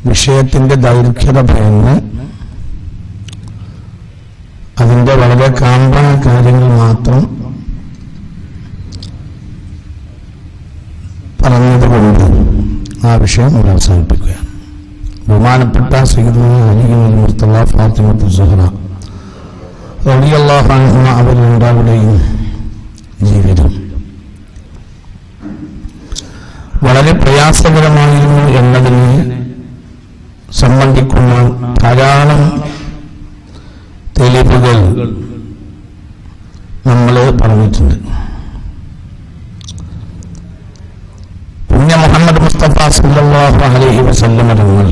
വിഷയത്തിന്റെ ദൈർഘ്യത ഭയന്ന് അതിന്റെ വളരെ കാമ്പായ കാര്യങ്ങൾ മാത്രം പറഞ്ഞതുകൊണ്ട് ആ വിഷയം ഇവിടെ അവസാനിപ്പിക്കുകയാണ് ബഹുമാനപ്പെട്ട ശ്രീധരൻ അലിഗുൽ മുർത്തല ഫാത്തിമത്ത് സുഹറ റളിയല്ലാഹു അൻഹുമ അവരുണ്ടാവുകയും ജീവിതം വളരെ പ്രയാസകരമായിരുന്നു എന്നതിനെ സംബന്ധിക്കുന്ന ധാരാളം തെളിവുകൾ നമ്മൾ പറഞ്ഞിട്ടുണ്ട് പുണ്യ മുഹമ്മദ് മുസ്തഫ സല്ലല്ലാഹു അലൈഹി വസല്ലം തങ്ങൾ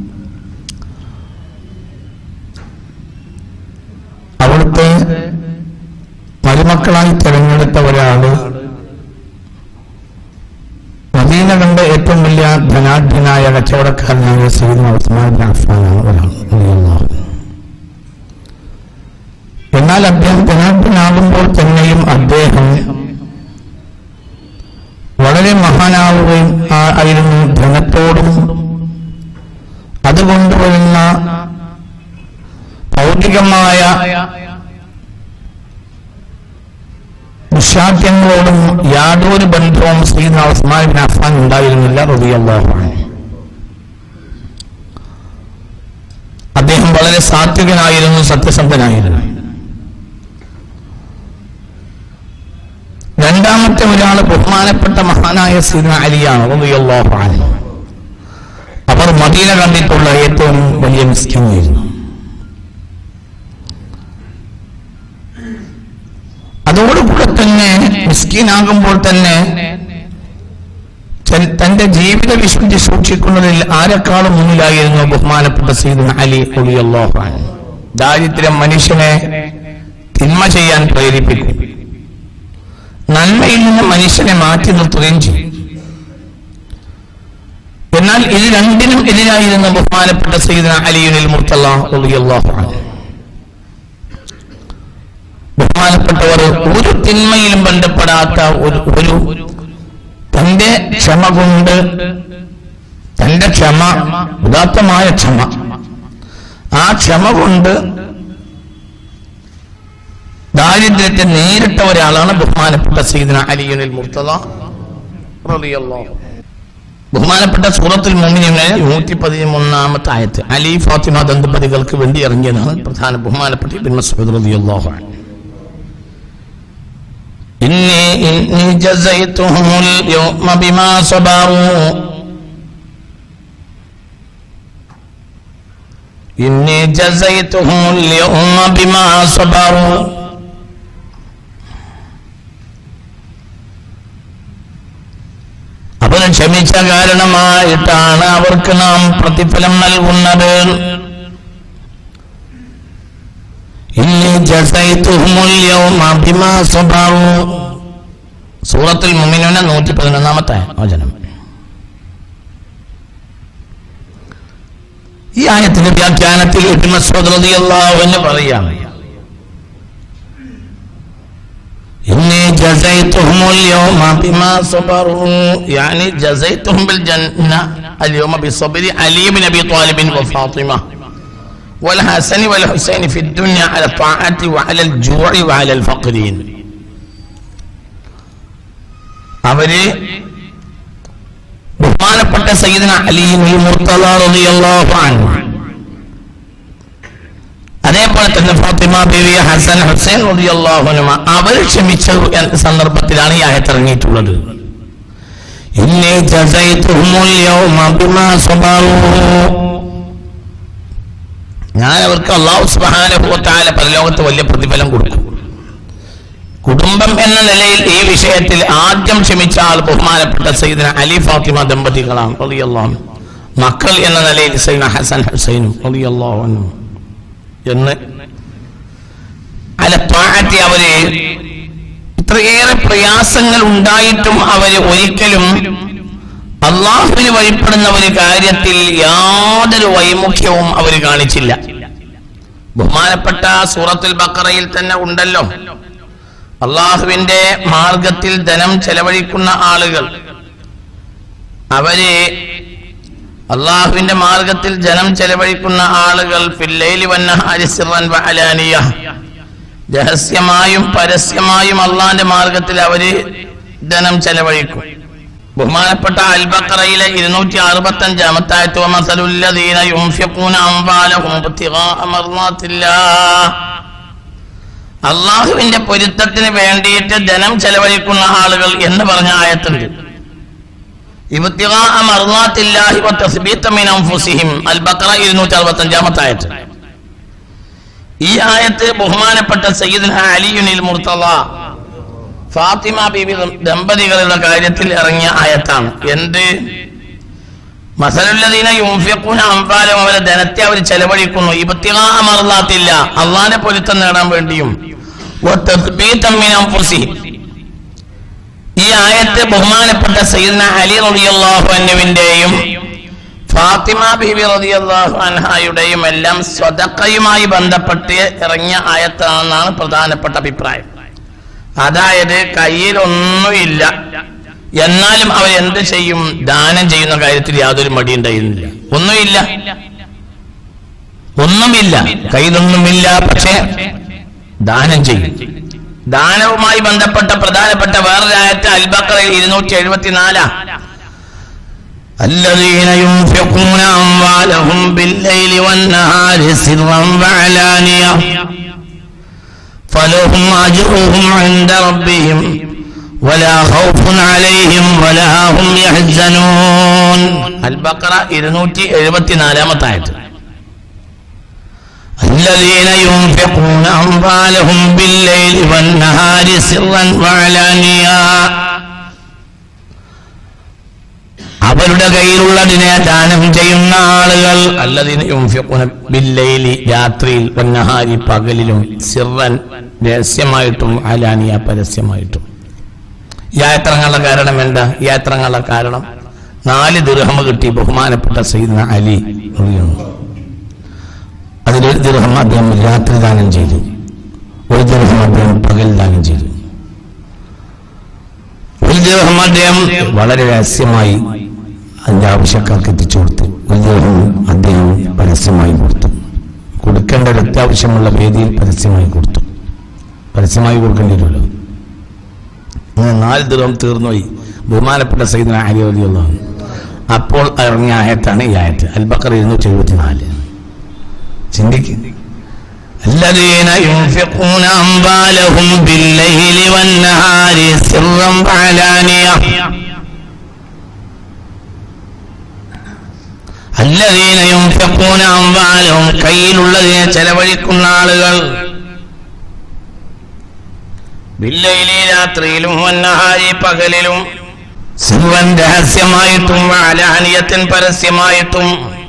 അവിടുത്തെ മരുമക്കളായി തിരഞ്ഞെടുത്ത ഒരാള് മദീന കണ്ട ഏറ്റവും വലിയ ധനാഢ്യനായ കച്ചവടക്കാരനായ സീദ് ഉസ്മാൻ ബിൻ അഫ്ഫാനാണ് ഒരാൾ റളിയല്ലാഹു അൻഹു. എന്നാൽ അദ്ദേഹം ധനാഢ്യനാകുമ്പോൾ തന്നെയും അദ്ദേഹം വളരെ മഹാനാവുകയും ആ- ആയിരുന്നു ധനത്തോടും അതുകൊണ്ട് വരുന്ന ഭൗതികമായ ദുശാഠ്യങ്ങളോടും യാതൊരു ബന്ധവും ശ്രീന ഉസ്മാൻ ബിൻ അഫ്ഫാൻ ഉണ്ടായിരുന്നില്ല റളിയല്ലാഹു അൻഹു അദ്ദേഹം വളരെ സാത്വികനായിരുന്നു സത്യസന്ധനായിരുന്നു രണ്ടാമത്തെ ഒരാൾ ബഹുമാനപ്പെട്ട മഹാനായ സീന അലിയാണ് റളിയല്ലാഹു അൻഹു അവർ മദീന കണ്ടിട്ടുള്ള ഏറ്റവും വലിയ മിസ്കിനായിരുന്നു അതോടുകൂടെ തന്നെ മിസ്കീനാകുമ്പോൾ തന്നെ തൻ- തന്റെ ജീവിത വിശുദ്ധി സൂക്ഷിക്കുന്നതിൽ ആരെക്കാളും മുന്നിലായിരുന്നു ബഹുമാനപ്പെട്ട സീദ് അലി റളിയല്ലാഹു അൻഹു ദാരിദ്ര്യം മനുഷ്യനെ തിന്മ ചെയ്യാൻ പ്രേരിപ്പിക്കും നന്മയിൽ നിന്ന് മനുഷ്യനെ മാറ്റി നിർത്തുകയും ചെയ്യും എന്നാൽ ഇത് രണ്ടിനും എതിരായിരുന്നു ബഹുമാനപ്പെട്ട സയ്യിദന അലിയുനിൽ മുർത്തല്ല റളിയല്ലാഹു അൻഹു ബഹുമാനപ്പെട്ടവർ ഒരു തിന്മയിലും ബന്ധപ്പെടാത്ത ഒരു ഒരു തന്റെ ക്ഷമ കൊണ്ട് തന്റെ ക്ഷമ ഉദാത്തമായ ക്ഷമ ആ ക്ഷമ കൊണ്ട് ദാരിദ്ര്യത്തെ നേരിട്ട ഒരാളാണ് ബഹുമാനപ്പെട്ട സീദന അലിയുനിൽ മുർത്തല റളിയല്ലാഹു ബഹുമാനപ്പെട്ട സൂറത്തുൽ മുഅ്മിനീനെ നൂറ്റി പതിമൂന്നാമത്തെ ആയത്ത് അലി ഫാത്തിമ ദമ്പതികൾക്ക് വേണ്ടി ഇറങ്ങിയതാണ് പ്രധാന ബഹുമാനപ്പെട്ട ഇബ്നു മസ്ഊദ് റളിയല്ലാഹു അൻഹു إني إني جزيتهم اليوم بما صبروا إني جزيتهم اليوم بما صبروا അവർ ക്ഷമിച്ച കാരണമായിട്ടാണ് അവർക്ക് നാം പ്രതിഫലം നൽകുന്നത് ഇന്നി ജസൈതുഹുമുൽ യൗമ ബിമാ സബറു സൂറത്തുൽ മുഅ്മിനൂന 111ാമത്തെ വചനം ഈ ആയത്തിന്റെ വ്യാഖ്യാനത്തിൽ ഇബ്നു മസ്ഊദ് റളിയല്ലാഹു അൻഹു പറയാണ് ഇന്നി ജസൈതുഹുമുൽ യൗമ ബിമാ സബറു യാനി ജസൈതുഹും ബിൽ ജന്ന اليوم بصبر علي بن ابي طالب وفاطمه والحسن والحسين في الدنيا على الطاعة وعلى الجوع وعلى الفقرين അവര് ബഹുമാനപ്പെട്ട സയ്യിദന അലി മുർത്തല റളിയല്ലാഹു അൻഹു അതേപോലെ തന്നെ ഫാത്തിമ ബീവി ഹസൻ ഹുസൈൻ റളിയല്ലാഹു അൻഹുമ അവർ ക്ഷമിച്ച എന്ന സന്ദർഭത്തിലാണ് ഈ ആയത്ത് ഇറങ്ങിയിട്ടുള്ളത് ഇന്നി ജസൈതുഹുമുൽ യൗമ ബിമാ സബറൂ ഞാൻ അവർക്ക് അള്ളാഹു സുബാനുഭവത്താല പരലോകത്ത് വലിയ പ്രതിഫലം കൊടുക്കും കുടുംബം എന്ന നിലയിൽ ഈ വിഷയത്തിൽ ആദ്യം ക്ഷമിച്ച ആൾ ബഹുമാനപ്പെട്ട സയ്യിദന അലി ഫാത്തിമ ദമ്പതികളാണ് റളിയല്ലാഹു അൻഹു. മക്കൾ എന്ന നിലയിൽ സയ്യിദന ഹസൻ ഹുസൈനും റളിയല്ലാഹു അൻഹു. എന്ന് അല ത്വാഅത്തി അവര് ഇത്രയേറെ പ്രയാസങ്ങൾ ഉണ്ടായിട്ടും അവര് ഒരിക്കലും അള്ളാഹുവിന് വഴിപ്പെടുന്ന ഒരു കാര്യത്തിൽ യാതൊരു വൈമുഖ്യവും അവർ കാണിച്ചില്ല ബഹുമാനപ്പെട്ട സൂറത്തുൽ ബക്കറയിൽ തന്നെ ഉണ്ടല്ലോ അള്ളാഹുവിന്റെ മാർഗത്തിൽ ധനം ചെലവഴിക്കുന്ന ആളുകൾ അവര് അള്ളാഹുവിന്റെ മാർഗത്തിൽ ജനം ചെലവഴിക്കുന്ന ആളുകൾ ഫില്ലൈലി വന്നഹാരി സിറൻ വഅലാനിയ രഹസ്യമായും പരസ്യമായും അള്ളാന്റെ മാർഗത്തിൽ അവര് ധനം ചെലവഴിക്കും ബഹുമാനപ്പെട്ട അൽബക്കറയിലെ ഇരുന്നൂറ്റി അറുപത്തി അഞ്ചാമത്തായത്ത് വമസലുല്ലദീന യുംഫിഖൂന അംവാലഹും ഇബ്തിഗാഅ മർളാത്തില്ലാഹ് അള്ളാഹുവിന്റെ പൊരുത്തത്തിന് വേണ്ടിയിട്ട് ധനം ചെലവഴിക്കുന്ന ആളുകൾ എന്ന് പറഞ്ഞ ആയത്തുണ്ട് ഇബ്തിഗാഅ മർളാത്തില്ലാഹി വതസ്ബീത മിൻ അൻഫുസിഹിം അൽബക്കറ ഇരുന്നൂറ്റി അറുപത്തി അഞ്ചാമത്തെ ആയത്ത് ഈ ആയത്ത് ബഹുമാനപ്പെട്ട സയ്യിദ് അലിയുനിൽ മുർത്തള ഫാത്തിമ ബീബി ദമ്പതികളുടെ കാര്യത്തിൽ ഇറങ്ങിയ ആയത്താണ് എന്ത് മസലുല്ലദീന യുംഫിഖൂന അംഫാലഹും അവരെ ധനത്തെ അവർ ചെലവഴിക്കുന്നു ഇബ്തിഗാ മർളാത്തില്ല അള്ളാഹിന്റെ പൊരുത്തം നേടാൻ വേണ്ടിയും വതസ്ബീതം മിൻ അൻഫുസിഹിം ഈ ആയത്ത് ബഹുമാനപ്പെട്ട സയ്യിദ്ന അലി റളിയല്ലാഹു അൻഹുവിന്റെയും ഫാത്തിമ ബീബി റളിയല്ലാഹു അൻഹായുടെയും എല്ലാം സ്വതക്കയുമായി ബന്ധപ്പെട്ട് ഇറങ്ങിയ ആയത്താണെന്നാണ് പ്രധാനപ്പെട്ട അഭിപ്രായം അതായത് കയ്യിലൊന്നുമില്ല എന്നാലും അവർ എന്ത് ചെയ്യും ദാനം ചെയ്യുന്ന കാര്യത്തിൽ യാതൊരു മടി ഉണ്ടായിരുന്നില്ല ഒന്നുമില്ല ഒന്നുമില്ല കയ്യിലൊന്നുമില്ല പക്ഷേ ദാനം ചെയ്യും ദാനവുമായി ബന്ധപ്പെട്ട പ്രധാനപ്പെട്ട വേറൊരായത്ത് അൽബക്കറയിൽ ഇരുന്നൂറ്റി എഴുപത്തിനാലാ الذين ينفقون أموالهم بالليل والنهار سرا وعلانية فلهم أجرهم عند ربهم ولا خوف عليهم ولا هم يحزنون البقرة 274 آية الذين ينفقون أموالهم بالليل والنهار سرا وعلانية അവരുടെ കയ്യിലുള്ളതിനെ ദാനം ചെയ്യുന്ന ആളുകൾ അല്ലതിന് യുംഫിഖുന ബില്ലൈലി രാത്രിയിൽ വന്നഹാരി പകലിലും സിറൻ രഹസ്യമായിട്ടും അലാനിയ പരസ്യമായിട്ടും യാത്രങ്ങളുടെ കാരണം എന്താ യാത്രങ്ങളുടെ കാരണം നാല് ദിർഹമ കിട്ടി ബഹുമാനപ്പെട്ട സയ്യിദ്ന അലി റളിയല്ലാഹു. അതിലൊരു ദിർഹം അദ്ദേഹം രാത്രി ദാനം ചെയ്തു ഒരു ദിർഹം അദ്ദേഹം പകൽ ദാനം ചെയ്തു ഒരു ദിർഹം അദ്ദേഹം വളരെ രഹസ്യമായി അതിന്റെ ആവശ്യക്കാർക്ക് എത്തിച്ചു കൊടുത്തു ഒരു ദിർഹം അദ്ദേഹം പരസ്യമായി കൊടുത്തു കൊടുക്കേണ്ട ഒരു അത്യാവശ്യമുള്ള വേദിയിൽ പരസ്യമായി കൊടുത്തു പരസ്യമായി കൊടുക്കേണ്ടി വരുമല്ലോ അങ്ങനെ നാല് ദിർഹം തീർന്നുപോയി ബഹുമാനപ്പെട്ട സൈദന അലി അലിയുള്ള അപ്പോൾ ഇറങ്ങിയ ആയത്താണ് ഈ ആയത്ത് അൽബക്കർ ഇരുന്നൂറ്റി എഴുപത്തിനാല് ചിന്തിക്കും الذين ينفقون أموالهم بالليل والنهار سرا وعلانية الذين ينفقون أموالهم കയ്യിലുള്ളതിനെ ചെലവഴിക്കുന്ന ആളുകൾ ബില്ലയിലെ രാത്രിയിലും വന്നഹാരി പകലിലും സിർവൻ രഹസ്യമായിട്ടും അലാനിയത്തിൻ പരസ്യമായിട്ടും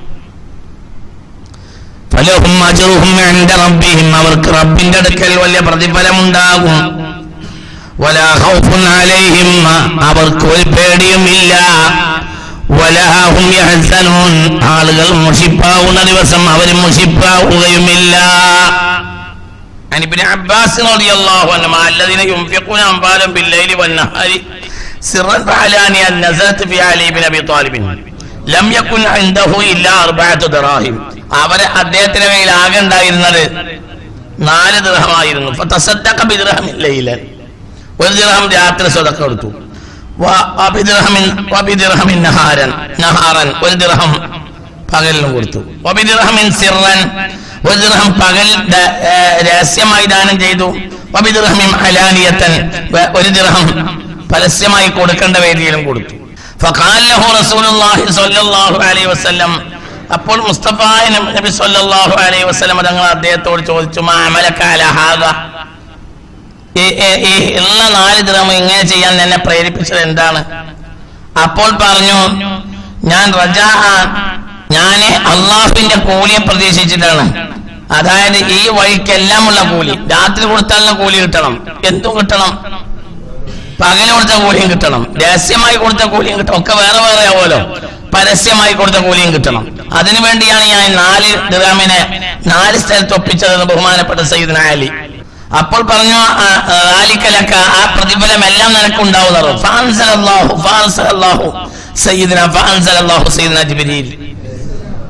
ഫലഹും അജറുഹും ഇൻദ റബ്ബിഹിം അവർക്ക് റബ്ബിന്റെ അടുക്കൽ വലിയ പ്രതിഫലമുണ്ടാകും വലാ ഖൗഫുൻ അലൈഹിം അവർക്ക് ഒരു പേടിയുമില്ല വലാഹും യഹ്സനൂൻ ആളുകൾ മുഷിപ്പാവുന്ന ദിവസം അവർ മുഷിപ്പാവുകയുമില്ല عن ابن عباس رضي الله عنهما الذين ينفقون أموالهم بالليل والنهار سرا فعلانيا نزلت في علي بن أبي طالب ലം യക്കുൻ ഇൻദഹു ഇല്ല അർബഅത്തു ദറാഹിം അവരെ അദ്ദേഹത്തിന്റെ കയ്യിൽ ആകെ ഉണ്ടായിരുന്നത് നാല് ദിർഹമായിരുന്നു ഫതസദ്ദഖ ബിദിർഹമിൻ ലൈലൻ ഒരു ദിർഹം രാത്രി സ്വതക്ക കൊടുത്തു വ- വബിദിർഹമിൻ വബിദിർഹമിൻ നഹാരൻ നഹാറൻ ഒരു ദിർഹം പകലിനും കൊടുത്തു വബിദിർഹമിൻ സിർറൻ ഒരു ദിർഹം പകൽ ദ- ഏ, രഹസ്യമായി ദാനം ചെയ്തു വബിദിർഹമിൻ അലാനിയത്തൻ വ- ഒരു ദിർഹം പരസ്യമായി കൊടുക്കേണ്ട വേദിയിലും കൊടുത്തു فقال له رسول الله صلى الله عليه وسلم അപ്പോൾ മുസ്തഫ നബി സല്ലല്ലാഹു അലൈഹി വസല്ലം തങ്ങൾ അദ്ദേഹത്തോട് ചോദിച്ചു മാ അമലക അലാ ഹാദാ ഈ ഈ- ഈ ഉള്ള നാല് ദിർഹം ഇങ്ങനെ ചെയ്യാൻ എന്നെ പ്രേരിപ്പിച്ചത് എന്താണ് അപ്പോൾ പറഞ്ഞു ഞാൻ റജാ ഞാൻ അള്ളാഹുവിന്റെ കൂലിയെ പ്രതീക്ഷിച്ചിട്ടാണ് അതായത് ഈ വഴിക്കെല്ലാമുള്ള കൂലി രാത്രി കൊടുത്താലുള്ള കൂലി കിട്ടണം എന്തും കിട്ടണം പകല് കൊടുത്ത കൂലിയും കിട്ടണം രഹസ്യമായി കൊടുത്ത കൂലിയും കിട്ടണം ഒക്കെ വേറെ വേറെ ആവുമല്ലോ പരസ്യമായി കൊടുത്ത കൂലിയും കിട്ടണം അതിനു വേണ്ടിയാണ് ഞാൻ നാല് ദിറാമിനെ നാല് സ്ഥലത്ത് ഒപ്പിച്ചതെന്ന് ബഹുമാനപ്പെട്ട സയ്യിദ്ന അലി അപ്പോൾ പറഞ്ഞു ആ, ആ, ആലിക്കലക്ക ആ പ്രതിഫലം എല്ലാം നിനക്ക് ഉണ്ടാവുന്നത് ഫാൻസലല്ലാഹു ഫാൻസലല്ലാഹു സയ്യിദ്ന ഫാൻസലല്ലാഹു സയ്യിദ്ന ജിബ്രീൽ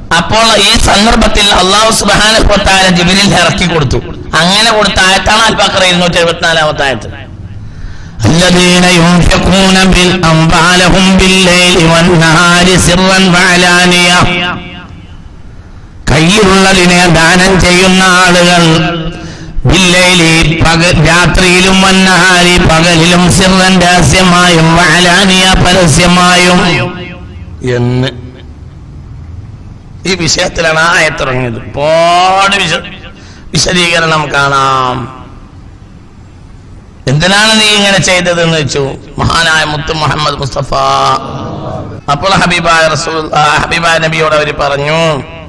അപ്പോൾ ഈ സന്ദർഭത്തിൽ അള്ളാഹു സുബാനുഭവത്തായ ജിബിലിൽ ഇറക്കി കൊടുത്തു അങ്ങനെ കൊടുത്ത ആയത്താണ് അൽബക്കറ ഇരുന്നൂറ്റി എഴുപത്തിനാലാമത്തെ ആയത്ത് الذين ينفقون بالأموالهم بالليل والنهار سرا وعلانية കയ്യിലുള്ളതിനെ ദാനം ചെയ്യുന്ന ആളുകൾ ബില്ലയിലി പക രാത്രിയിലും വന്നഹാരി പകലിലും സിറൻ രഹസ്യമായും വഅലാനിയ പരസ്യമായും എന്ന് ഈ വിഷയത്തിലാണ് ആ ആയത്തിറങ്ങിയത് ഒരുപാട് വിശ വിശദീകരണം കാണാം എന്തിനാണ് നീ ഇങ്ങനെ ചെയ്തത് എന്ന് വെച്ചു മഹാനായ മുത്തു മുഹമ്മദ് മുസ്തഫ അപ്പോൾ ഹബീബായ റസൂൽ ആ, ഹബീബായ നബിയോട് അവർ പറഞ്ഞു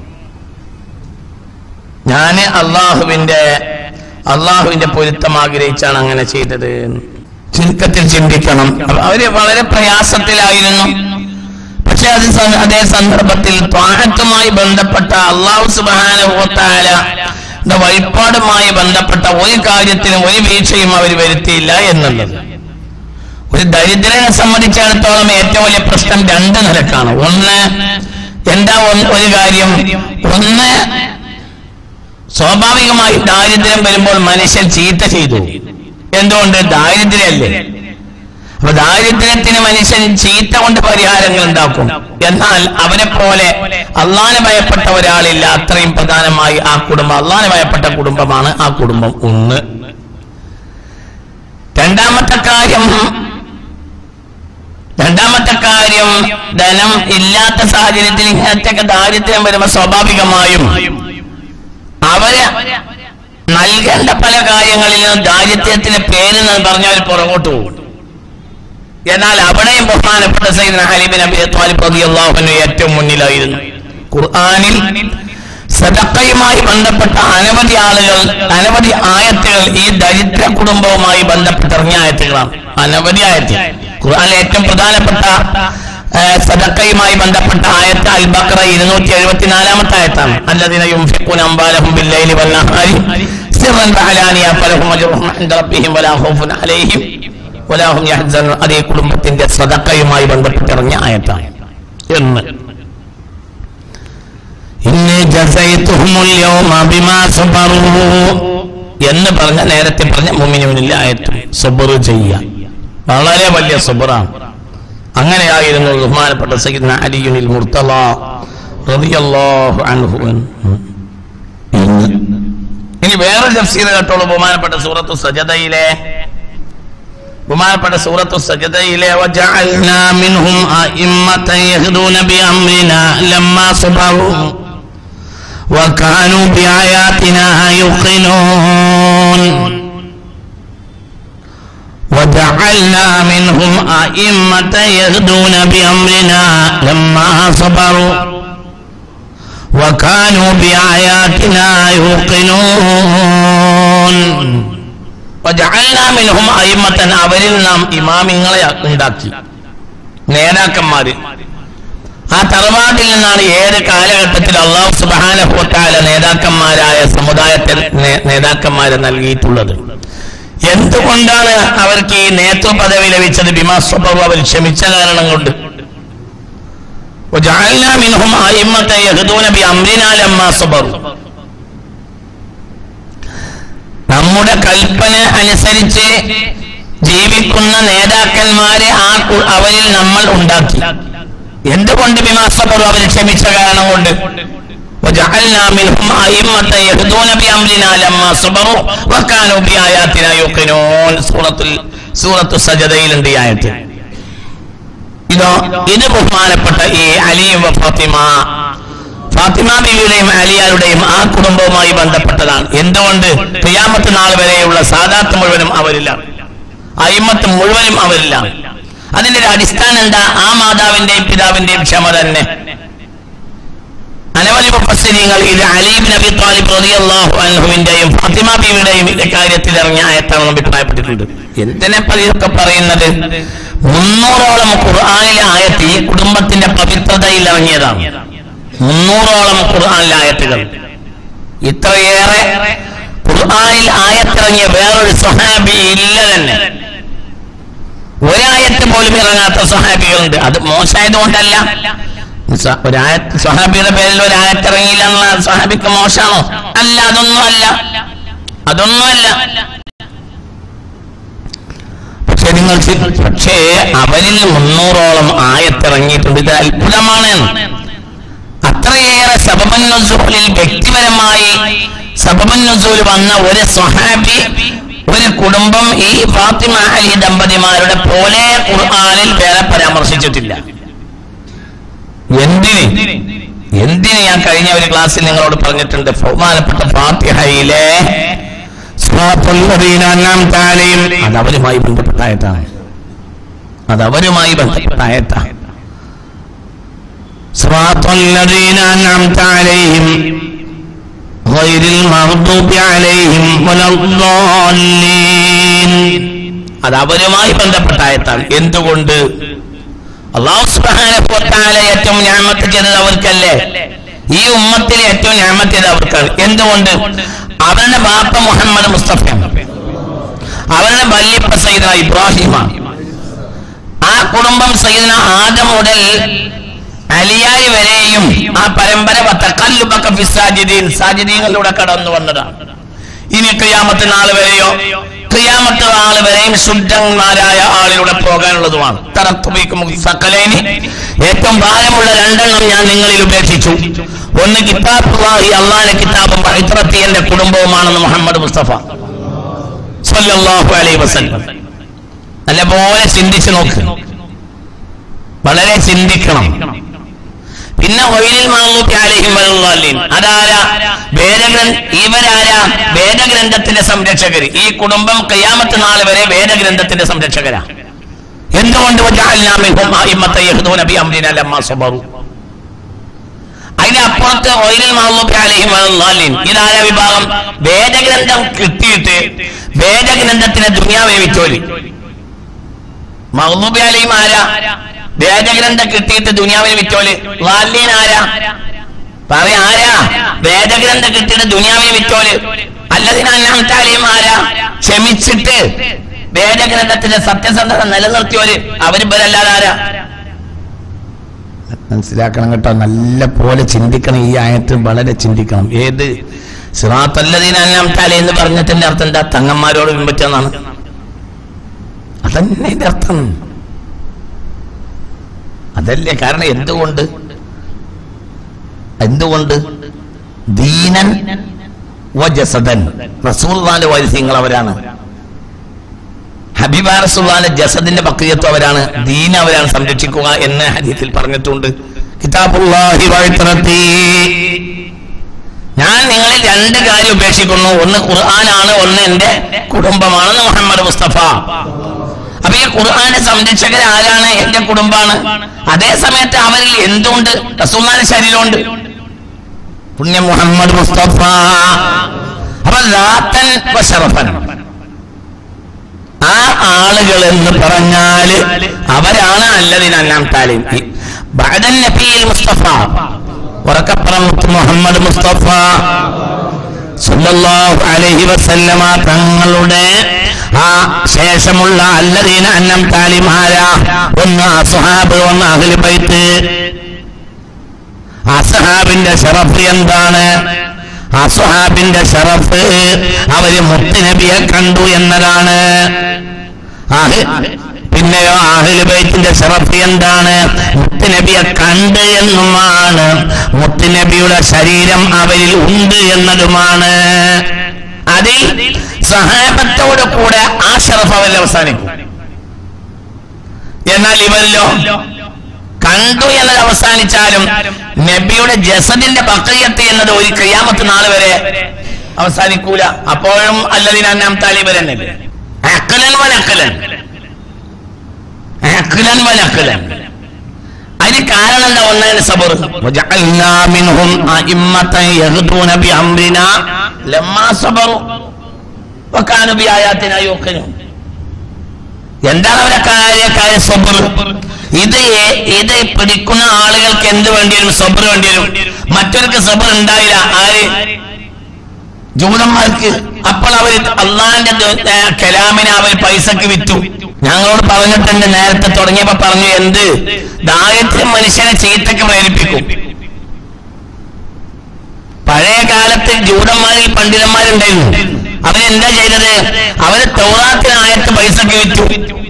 ഞാന് അള്ളാഹുവിന്റെ അള്ളാഹുവിന്റെ പൊരുത്തം ആഗ്രഹിച്ചാണ് അങ്ങനെ ചെയ്തത് ചുരുക്കത്തിൽ ചിന്തിക്കണം അപ്പൊ അവര് വളരെ പ്രയാസത്തിലായിരുന്നു പക്ഷെ അത് സ- അതേ സന്ദർഭത്തിൽ ത്വാഹത്തുമായി ബന്ധപ്പെട്ട അള്ളാഹു സുബാനുഭവത്തായ വഴിപാടുമായി ബന്ധപ്പെട്ട ഒരു കാര്യത്തിനും ഒരു വീഴ്ചയും അവർ വരുത്തിയില്ല എന്നുള്ളത് ഒരു ദരിദ്രനെ സംബന്ധിച്ചിടത്തോളം ഏറ്റവും വലിയ പ്രശ്നം രണ്ട് നിലക്കാണ് ഒന്ന് എന്താ ഒന്ന് ഒരു കാര്യം ഒന്ന് സ്വാഭാവികമായി ദാരിദ്ര്യം വരുമ്പോൾ മനുഷ്യൻ ചീത്ത ചെയ്തു എന്തുകൊണ്ട് ദാരിദ്ര്യമല്ലേ അപ്പൊ ദാരിദ്ര്യത്തിന് മനുഷ്യൻ ചീത്ത കൊണ്ട് പരിഹാരങ്ങൾ ഉണ്ടാക്കും എന്നാൽ അവനെ പോലെ അള്ളാനെ ഭയപ്പെട്ട ഒരാളില്ല അത്രയും പ്രധാനമായി ആ കുടുംബം അള്ളാനെ ഭയപ്പെട്ട കുടുംബമാണ് ആ കുടുംബം ഒന്ന് രണ്ടാമത്തെ കാര്യം രണ്ടാമത്തെ കാര്യം ധനം ഇല്ലാത്ത സാഹചര്യത്തിൽ ഇങ്ങനത്തെയൊക്കെ ദാരിദ്ര്യം വരുമ്പോൾ സ്വാഭാവികമായും അവര് നൽകേണ്ട പല കാര്യങ്ങളിലും ദാരിദ്ര്യത്തിന്റെ പേര് എന്ന് പറഞ്ഞ അവർ പുറകോട്ട് പോകും എന്നാൽ അവിടെയും ബഹുമാനപ്പെട്ട സൈദന ഹലീബിൻ അബി ത്വാലിബ് റളിയല്ലാഹു അൻഹു ഏറ്റവും മുന്നിലായിരുന്നു ഖുർആനിൽ സദക്കയുമായി ബന്ധപ്പെട്ട അനവധി ആളുകൾ അനവധി ആയത്തുകൾ ഈ ദരിദ്ര കുടുംബവുമായി ബന്ധപ്പെട്ട് ഇറങ്ങിയ ആയത്തുകളാണ് അനവധി ആയത്തുകൾ ഖുർആനിലെ ഏറ്റവും പ്രധാനപ്പെട്ട ആ, സദക്കയുമായി ബന്ധപ്പെട്ട ആയത്ത് അൽ ബഖറ ഇരുന്നൂറ്റി എഴുപത്തിനാലാമത്തെ ആയത്താണ് അല്ലദീന യുൻഫിഖൂന അംവാലഹും ബില്ലൈലി വന്നഹാരി സിർറൻ വഅലാനിയ ഫലഹും അജ്റുഹും ഇൻദ റബ്ബിഹിം വലാ ഖൗഫുൻ അലൈഹിം വലാ ഹും യഹ്സനൂൻ അതേ കുടുംബത്തിന്റെ സദക്കയുമായി ബന്ധപ്പെട്ട് ഇറങ്ങിയ ആയത്താണ് എന്ന് ഇന്നി ജസൈതുഹുമുൽ യൗമ ബിമാ സബറൂ എന്ന് പറഞ്ഞ നേരത്തെ പറഞ്ഞ മുമിനുവിനില്ല ആയത്തും സബർ ചെയ്യുക വളരെ വലിയ സബറാണ് അങ്ങനെയായിരുന്നു ബഹുമാനപ്പെട്ട സയ്യിദ്ന അലിയുനിൽ മുർത്തല റളിയല്ലാഹു അൻഹു ഇന്ന് ഇനി വേറെ തഫ്സീർ കേട്ടോളൂ ബഹുമാനപ്പെട്ട സൂറത്തു സജദയിലെ ബഹുമാനപ്പെട്ട സൂറത്തു സജദയിലെ وجعلنا منهم أئمة يهدون بأمرنا لما صبروا وكانوا بآياتنا يوقنون وجعلنا منهم أئمة يهدون بأمرنا لما صبروا وكانوا بآياتنا يوقنون വജഅൽനാ മിൻഹും അയിമ്മത്തൻ അവരിൽ നാം ഇമാമിങ്ങളെ ഉണ്ടാക്കി നേതാക്കന്മാര് ആ തറവാട്ടിൽ നിന്നാണ് ഏത് കാലഘട്ടത്തിൽ അള്ളാഹു സുബാനഹുത്താല നേതാക്കന്മാരായ സമുദായത്തെ നേ- നേതാക്കന്മാരെ നൽകിയിട്ടുള്ളത് എന്തുകൊണ്ടാണ് അവർക്ക് ഈ നേതൃ പദവി ലഭിച്ചത് ബിമാസ്വഭാവം അവർ ക്ഷമിച്ച കാരണം കൊണ്ട് وجعلنا منهم أئمة يهدون بأمرنا لما صبروا നമ്മുടെ കൽപ്പന അനുസരിച്ച് ജീവിക്കുന്ന നേതാക്കന്മാരെ ആ കു- അവരിൽ നമ്മൾ ഉണ്ടാക്കി എന്തുകൊണ്ട് ബിമാസബറു അവർ ക്ഷമിച്ച കാരണം കൊണ്ട് وجعلنا منهم أئمة يهدون بأمرنا لما صبروا وكانوا بآياتنا يوقنون സൂറത്തുൽ സൂറത്തു സജദയിലുണ്ട് ഈ ആയത്ത് ഇതോ ഇത് ബഹുമാനപ്പെട്ട ഈ അലിയും ഫാത്തിമ ഫാത്തിമ ബിവിയുടെയും അലിയാരുടെയും ആ കുടുംബവുമായി ബന്ധപ്പെട്ടതാണ് എന്തുകൊണ്ട് ക്രിയാമത്ത് നാൾ വരെയുള്ള സാദാത്ത് മുഴുവനും അവരിലാണ് അയിമത്ത് മുഴുവനും അവരിലാണ് അതിന്റെ ഒരു അടിസ്ഥാനം എന്താ ആ മാതാവിന്റെയും പിതാവിന്റെയും ക്ഷമ തന്നെ അനവധി മുഫസ്സിരീങ്ങൾ ഇത് അലീബ് നബി താലിബ് റളിയല്ലാഹു അൻഹുവിന്റെയും ഫാത്തിമ ബീവിയുടെയും കാര്യത്തിൽ ഇറങ്ങിയ ആയത്താണെന്ന് അഭിപ്രായപ്പെട്ടിട്ടുണ്ട് എന്തിനെ പ- ഇതൊക്കെ പറയുന്നത് മുന്നൂറോളം ഖുർആനിലെ ആയത്ത് ഈ കുടുംബത്തിന്റെ പവിത്രതയിൽ ഇറങ്ങിയതാണ് മുന്നൂറോളം ഖുർആനിലെ ആയത്തുകൾ ഇത്രയേറെ ഖുർആനിൽ ആയത്തിറങ്ങിയ വേറൊരു സഹാബി ഇല്ല തന്നെ ഒരായത്ത് പോലും ഇറങ്ങാത്ത സഹാബികളുണ്ട് അത് മോശമായത് കൊണ്ടല്ല സ- ഒരായത്ത് സ്വഹാബിയുടെ പേരിൽ ഒരായത്ത് ഇറങ്ങിയില്ല എന്നുള്ള സ്വഹാബിക്ക് മോശമാണോ അല്ല അതൊന്നും അല്ല അതൊന്നും അല്ല പക്ഷെ നിങ്ങൾ ചി- പക്ഷേ അവരിൽ മുന്നൂറോളം ആയത്തിറങ്ങിയിട്ടുണ്ട് ഇത് അത്ഭുതമാണ് അത്രയേറെ സബബന്നുസൂലിൽ വ്യക്തിപരമായി സബബന്നുസൂൽ വന്ന ഒരു സ്വഹാബി ഒരു കുടുംബം ഈ ഫാത്തിമ അലി ദമ്പതിമാരുടെ പോലെ ഖുർആനിൽ വേറെ പരാമർശിച്ചിട്ടില്ല എന്തിന് എന്തിന് ഞാൻ കഴിഞ്ഞ ഒരു ക്ലാസ്സിൽ നിങ്ങളോട് പറഞ്ഞിട്ടുണ്ട് ബഹുമാനപ്പെട്ട ഫാത്തിഹയിലെ സിറാത്തുൽ ലദീന അൻഅംത അലൈഹിം അത് അവരുമായി ബന്ധപ്പെട്ട ആയത്താണ് അത് അവരുമായി ബന്ധപ്പെട്ട ആയത്താണ് സിറാത്തുൽ ലദീന അൻഅംത അലൈഹിം غير المغضوب عليهم ولا الضالين അത് അവരുമായി ബന്ധപ്പെട്ട ആയത്താണ് എന്തുകൊണ്ട് അള്ളാഹു സുബ്ഹാനഹു വ തആല ഏറ്റവും ഞാമത്ത് ചെയ്തത് അവർക്കല്ലേ ഈ ഉമ്മത്തിൽ ഏറ്റവും ഞാമത്ത് ചെയ്തത് അവർക്കാണ് എന്തുകൊണ്ട് അവരുടെ ബാപ്പ മുഹമ്മദ് മുസ്തഫ അവരുടെ വല്യപ്പ സയ്യിദന ഇബ്രാഹിമാണ് ആ കുടുംബം സയ്യിദന ആദം മുതൽ അലിയായി വരെയും ആ പരമ്പര തക്കല്ലുബക്ക ഫി സാജിദീൻ സാജിദീങ്ങളിലൂടെ കടന്നു വന്നതാണ് ഇനി ക്രിയാമത്ത് നാൾ വരെയോ ക്രിയാമത്ത് നാൾ വരെയും ശുദ്ധന്മാരായ ആളിലൂടെ പോകാനുള്ളതുമാണ് തറത്തുബിക്കും സക്കലേനി ഏറ്റവും ഭാരമുള്ള രണ്ടെണ്ണം ഞാൻ നിങ്ങളിൽ ഉപേക്ഷിച്ചു ഒന്ന് കിതാബുള്ളാഹി അള്ളാഹിന്റെ കിതാബും ഇത്രത്തി എന്റെ കുടുംബവുമാണെന്ന് മുഹമ്മദ് മുസ്തഫ സല്ലല്ലാഹു അലൈഹി വസല്ലം നല്ലപോലെ ചിന്തിച്ചു നോക്ക് വളരെ ചിന്തിക്കണം പിന്നെ ഒയിലിൽ മാങ്ങൂപ്പി അലഹിം വലുള്ളീൻ അതാരാ വേദഗ്രന്ഥ ഇവരാരാ വേദഗ്രന്ഥത്തിന്റെ സംരക്ഷകര് ഈ കുടുംബം കയ്യാമത്ത് നാൾ വരെ വേദഗ്രന്ഥത്തിന്റെ സംരക്ഷകരാ എന്തുകൊണ്ട് വജഅൽനാ മിൻഹും അഇമ്മത്ത യഹ്ദൂന ബിഅംരിനാ ലമ്മാ സബറു അതിനപ്പുറത്ത് ഒയിലിൽ മാങ്ങൂപ്പി അലഹിം വലുള്ളീൻ ഇതാരാ വിഭാഗം വേദഗ്രന്ഥം കിട്ടിയിട്ട് വേദഗ്രന്ഥത്തിന്റെ ദുനിയാവെ വിറ്റോലി മഹ്ലൂബി അലയും ആരാ വേദഗ്രന്ഥം കിട്ടിയിട്ട് ദുനിയാവിന് വിറ്റോല് ലാലീൻ ആരാ പറ ആരാ വേദഗ്രന്ഥം കിട്ടിയിട്ട് ദുനിയാവിന് വിറ്റോല് അല്ലതിനാലിയും ആരാ ക്ഷമിച്ചിട്ട് വേദഗ്രന്ഥത്തിന്റെ സത്യസന്ധത നിലനിർത്തിയോല് അവര് ഇവരല്ലാതെ ആരാ മനസ്സിലാക്കണം കേട്ടോ നല്ല പോലെ ചിന്തിക്കണം ഈ ആയത്ത് വളരെ ചിന്തിക്കണം ഏത് സിറാത്തല്ലതീനാം തല എന്ന് പറഞ്ഞതിന്റെ അർത്ഥം എന്താ തങ്ങന്മാരോട് പിൻപറ്റുന്നതാണ് അതന്നെ ഇതിന്റെ അർത്ഥം അതല്ലേ കാരണം എന്തുകൊണ്ട് എന്തുകൊണ്ട് ദീനൻ വജസദൻ റസൂൽദാന്റെ വൈദ്യങ്ങൾ അവരാണ് ഹബീബ റസൂൽദാന്റെ ജസദിന്റെ ബക്രിയത്വം അവരാണ് ദീൻ അവരാണ് സംരക്ഷിക്കുക എന്ന് ഹദീസിൽ പറഞ്ഞിട്ടുണ്ട് കിതാബുല്ലാഹി വഴുത്തറത്തി ഞാൻ നിങ്ങളിൽ രണ്ട് കാര്യം ഉപേക്ഷിക്കുന്നു ഒന്ന് ഖുർആനാണ് ഒന്ന് എന്റെ കുടുംബമാണെന്ന് മുഹമ്മദ് മുസ്തഫ അപ്പൊ ഈ ഖുർആന്റെ സംരക്ഷകർ ആരാണ് എന്റെ കുടുംബാണ് അതേ സമയത്ത് അവരിൽ എന്തുണ്ട് റസൂമാന്റെ ശരീരമുണ്ട് പുണ്യ മുഹമ്മദ് മുസ്തഫ അപ്പൊ ലാത്തൻ വശറഫൻ ആ ആളുകൾ എന്ന് പറഞ്ഞാല് അവരാണ് അല്ലതിനെല്ലാം താലിം ബഅദൻ നബിയിൽ മുസ്തഫ ഉറക്കപ്പുറം മുഹമ്മദ് മുസ്തഫ സല്ലല്ലാഹു അലൈഹി വസല്ലമ തങ്ങളുടെ ആ ശേഷമുള്ള അല്ലദീന അന്നം താലിമാര ഒന്ന് അസ്ഹാബ് ഒന്ന് അഹ്ലു ബൈത്ത് അസ്ഹാബിന്റെ ഷറഫ് എന്താണ് അസ്ഹാബിന്റെ ഷറഫ് അവര് മുത്തുനബിയെ കണ്ടു എന്നതാണ് ആഹ് പിന്നെയോ ആഹ്ലു ബൈത്തിന്റെ ഷറഫ് എന്താണ് മുത്തുനബിയെ കണ്ട് എന്നുമാണ് മുത്തുനബിയുടെ ശരീരം അവരിൽ ഉണ്ട് എന്നതുമാണ് അതിൽ സഹാബത്തോട് കൂടെ ആ ഷറഫ് അവരിൽ അവസാനിക്കും എന്നാൽ ഇവരിലോ കണ്ടു എന്നത് അവസാനിച്ചാലും നബിയുടെ ജസദിന്റെ ബക്കയത്ത് എന്നത് ഒരു കയ്യാമത്ത് നാൾ വരെ അവസാനിക്കൂല അപ്പോഴും അല്ലതിനാം താലിബരൻ അക്കലൻ വനക്കലൻ അക്കലൻ വനക്കലൻ അതിന് കാരണം എന്താ ഒന്നതിന് സബർ وجعلنا منهم أئمة يهدون بأمرنا لما صبروا وكانوا بآياتنا يوقنون എന്താണ് അവരെ കാര്യക്കാര സബർ ഇത് ഏ- ഇത് പിടിക്കുന്ന ആളുകൾക്ക് എന്ത് വേണ്ടി വരും സബർ വേണ്ടി വരും മറ്റവർക്ക് സബർ ഉണ്ടായില്ല ആര് ജൂതന്മാർക്ക് അപ്പോൾ അവർ അള്ളാന്റെ കലാമിനെ അവർ പൈസക്ക് വിറ്റു ഞങ്ങളോട് പറഞ്ഞിട്ടുണ്ട് നേരത്തെ തുടങ്ങിയപ്പോ പറഞ്ഞു എന്ത് ദാരിദ്ര്യം മനുഷ്യനെ ചീത്തക്ക് പ്രേരിപ്പിക്കും പഴയ കാലത്ത് ജൂതന്മാരിൽ പണ്ഡിതന്മാരുണ്ടായിരുന്നു അവരെന്താ ചെയ്തത് അവര് തൗറാത്തിനായത്ത് പൈസക്ക് വിറ്റു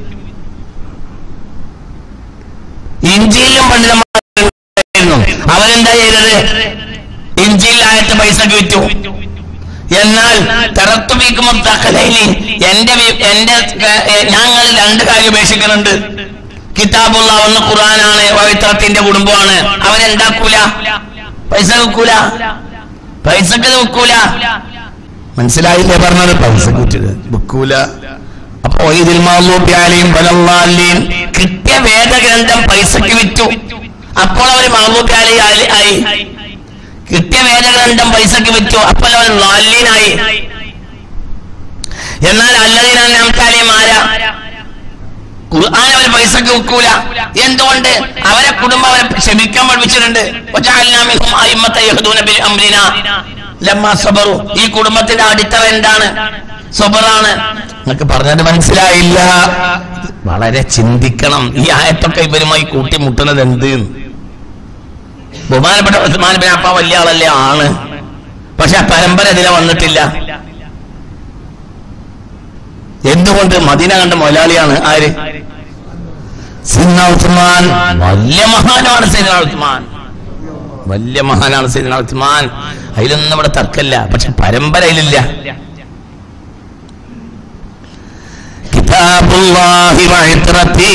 ഇഞ്ചിയിലും പണ്ഡിതന്മാരുണ്ടായിരുന്നു അവരെന്താ ചെയ്തത് ഇഞ്ചിയിലായത്ത് പൈസക്ക് വിറ്റു എന്നാൽ തെറത്തുബിക്കുമ്പോൾ തക്കലൈലി എന്റെ വി- എന്റെ ക- എ- ഞങ്ങൾ രണ്ട് കാര്യം ഉപേക്ഷിക്കുന്നുണ്ട് കിതാബുള്ള ഒന്ന് ഖുർആനാണ് പവിത്രത്തിന്റെ കുടുംബമാണ് അവരെന്താക്കൂല പൈസ വെക്കൂല പൈസക്ക് വെക്കൂല മനസ്സിലായില്ലേ പറഞ്ഞത് പൈസ വെക്കൂല അപ്പൊ ഇതിൽ മാളൂബ്യാലയും ബലല്ലാലിയും കിട്ടിയ വേദഗ്രന്ഥം പൈസക്ക് വിറ്റു അപ്പോൾ അവർ മാളൂബ്യാലി ആയി കിട്ടിയ വേദഗ്രന്ഥം പൈസക്ക് വിറ്റു അപ്പോൾ അവൻ ലാലീനായി എന്നാൽ അല്ലതിനാൽ നമുക്കാലെയും ആരാ ഖുർആൻ അവർ പൈസക്ക് വെക്കൂല എന്തുകൊണ്ട് അവരെ കുടുംബം അവരെ ക്ഷമിക്കാൻ പഠിപ്പിച്ചിട്ടുണ്ട് വജഅൽനാ മിൻഹും അയിമ്മത്ത യഹ്ദൂന ബിൽ അംരിനാ ലമ്മാ സബറു ഈ കുടുംബത്തിന്റെ അടിത്തറ എന്താണ് സബറാണ് നിങ്ങൾക്ക് പറഞ്ഞത് മനസ്സിലായില്ല വളരെ ചിന്തിക്കണം ഈ ആയത്തൊക്കെ ഇവരുമായി കൂട്ടിമുട്ടുന്നത് എന്ത് ബഹുമാനപ്പെട്ട ഉസ്മാൻ ബിൻ അപ്പ വലിയ ആളല്ലേ ആണ് പക്ഷെ ആ പരമ്പര ഇതിലെ വന്നിട്ടില്ല എന്തുകൊണ്ട് മദീന കണ്ട മൊലാളിയാണ് ആര് സിന്ന ഉസ്മാൻ വലിയ മഹാനാണ് സൈദന ഉസ്മാൻ വലിയ മഹാനാണ് സൈദന ഉസ്മാൻ അതിലൊന്നും ഇവിടെ തർക്കമില്ല പക്ഷെ പരമ്പരയിലില്ല കിതാബുല്ലാഹി വഇത്രത്തി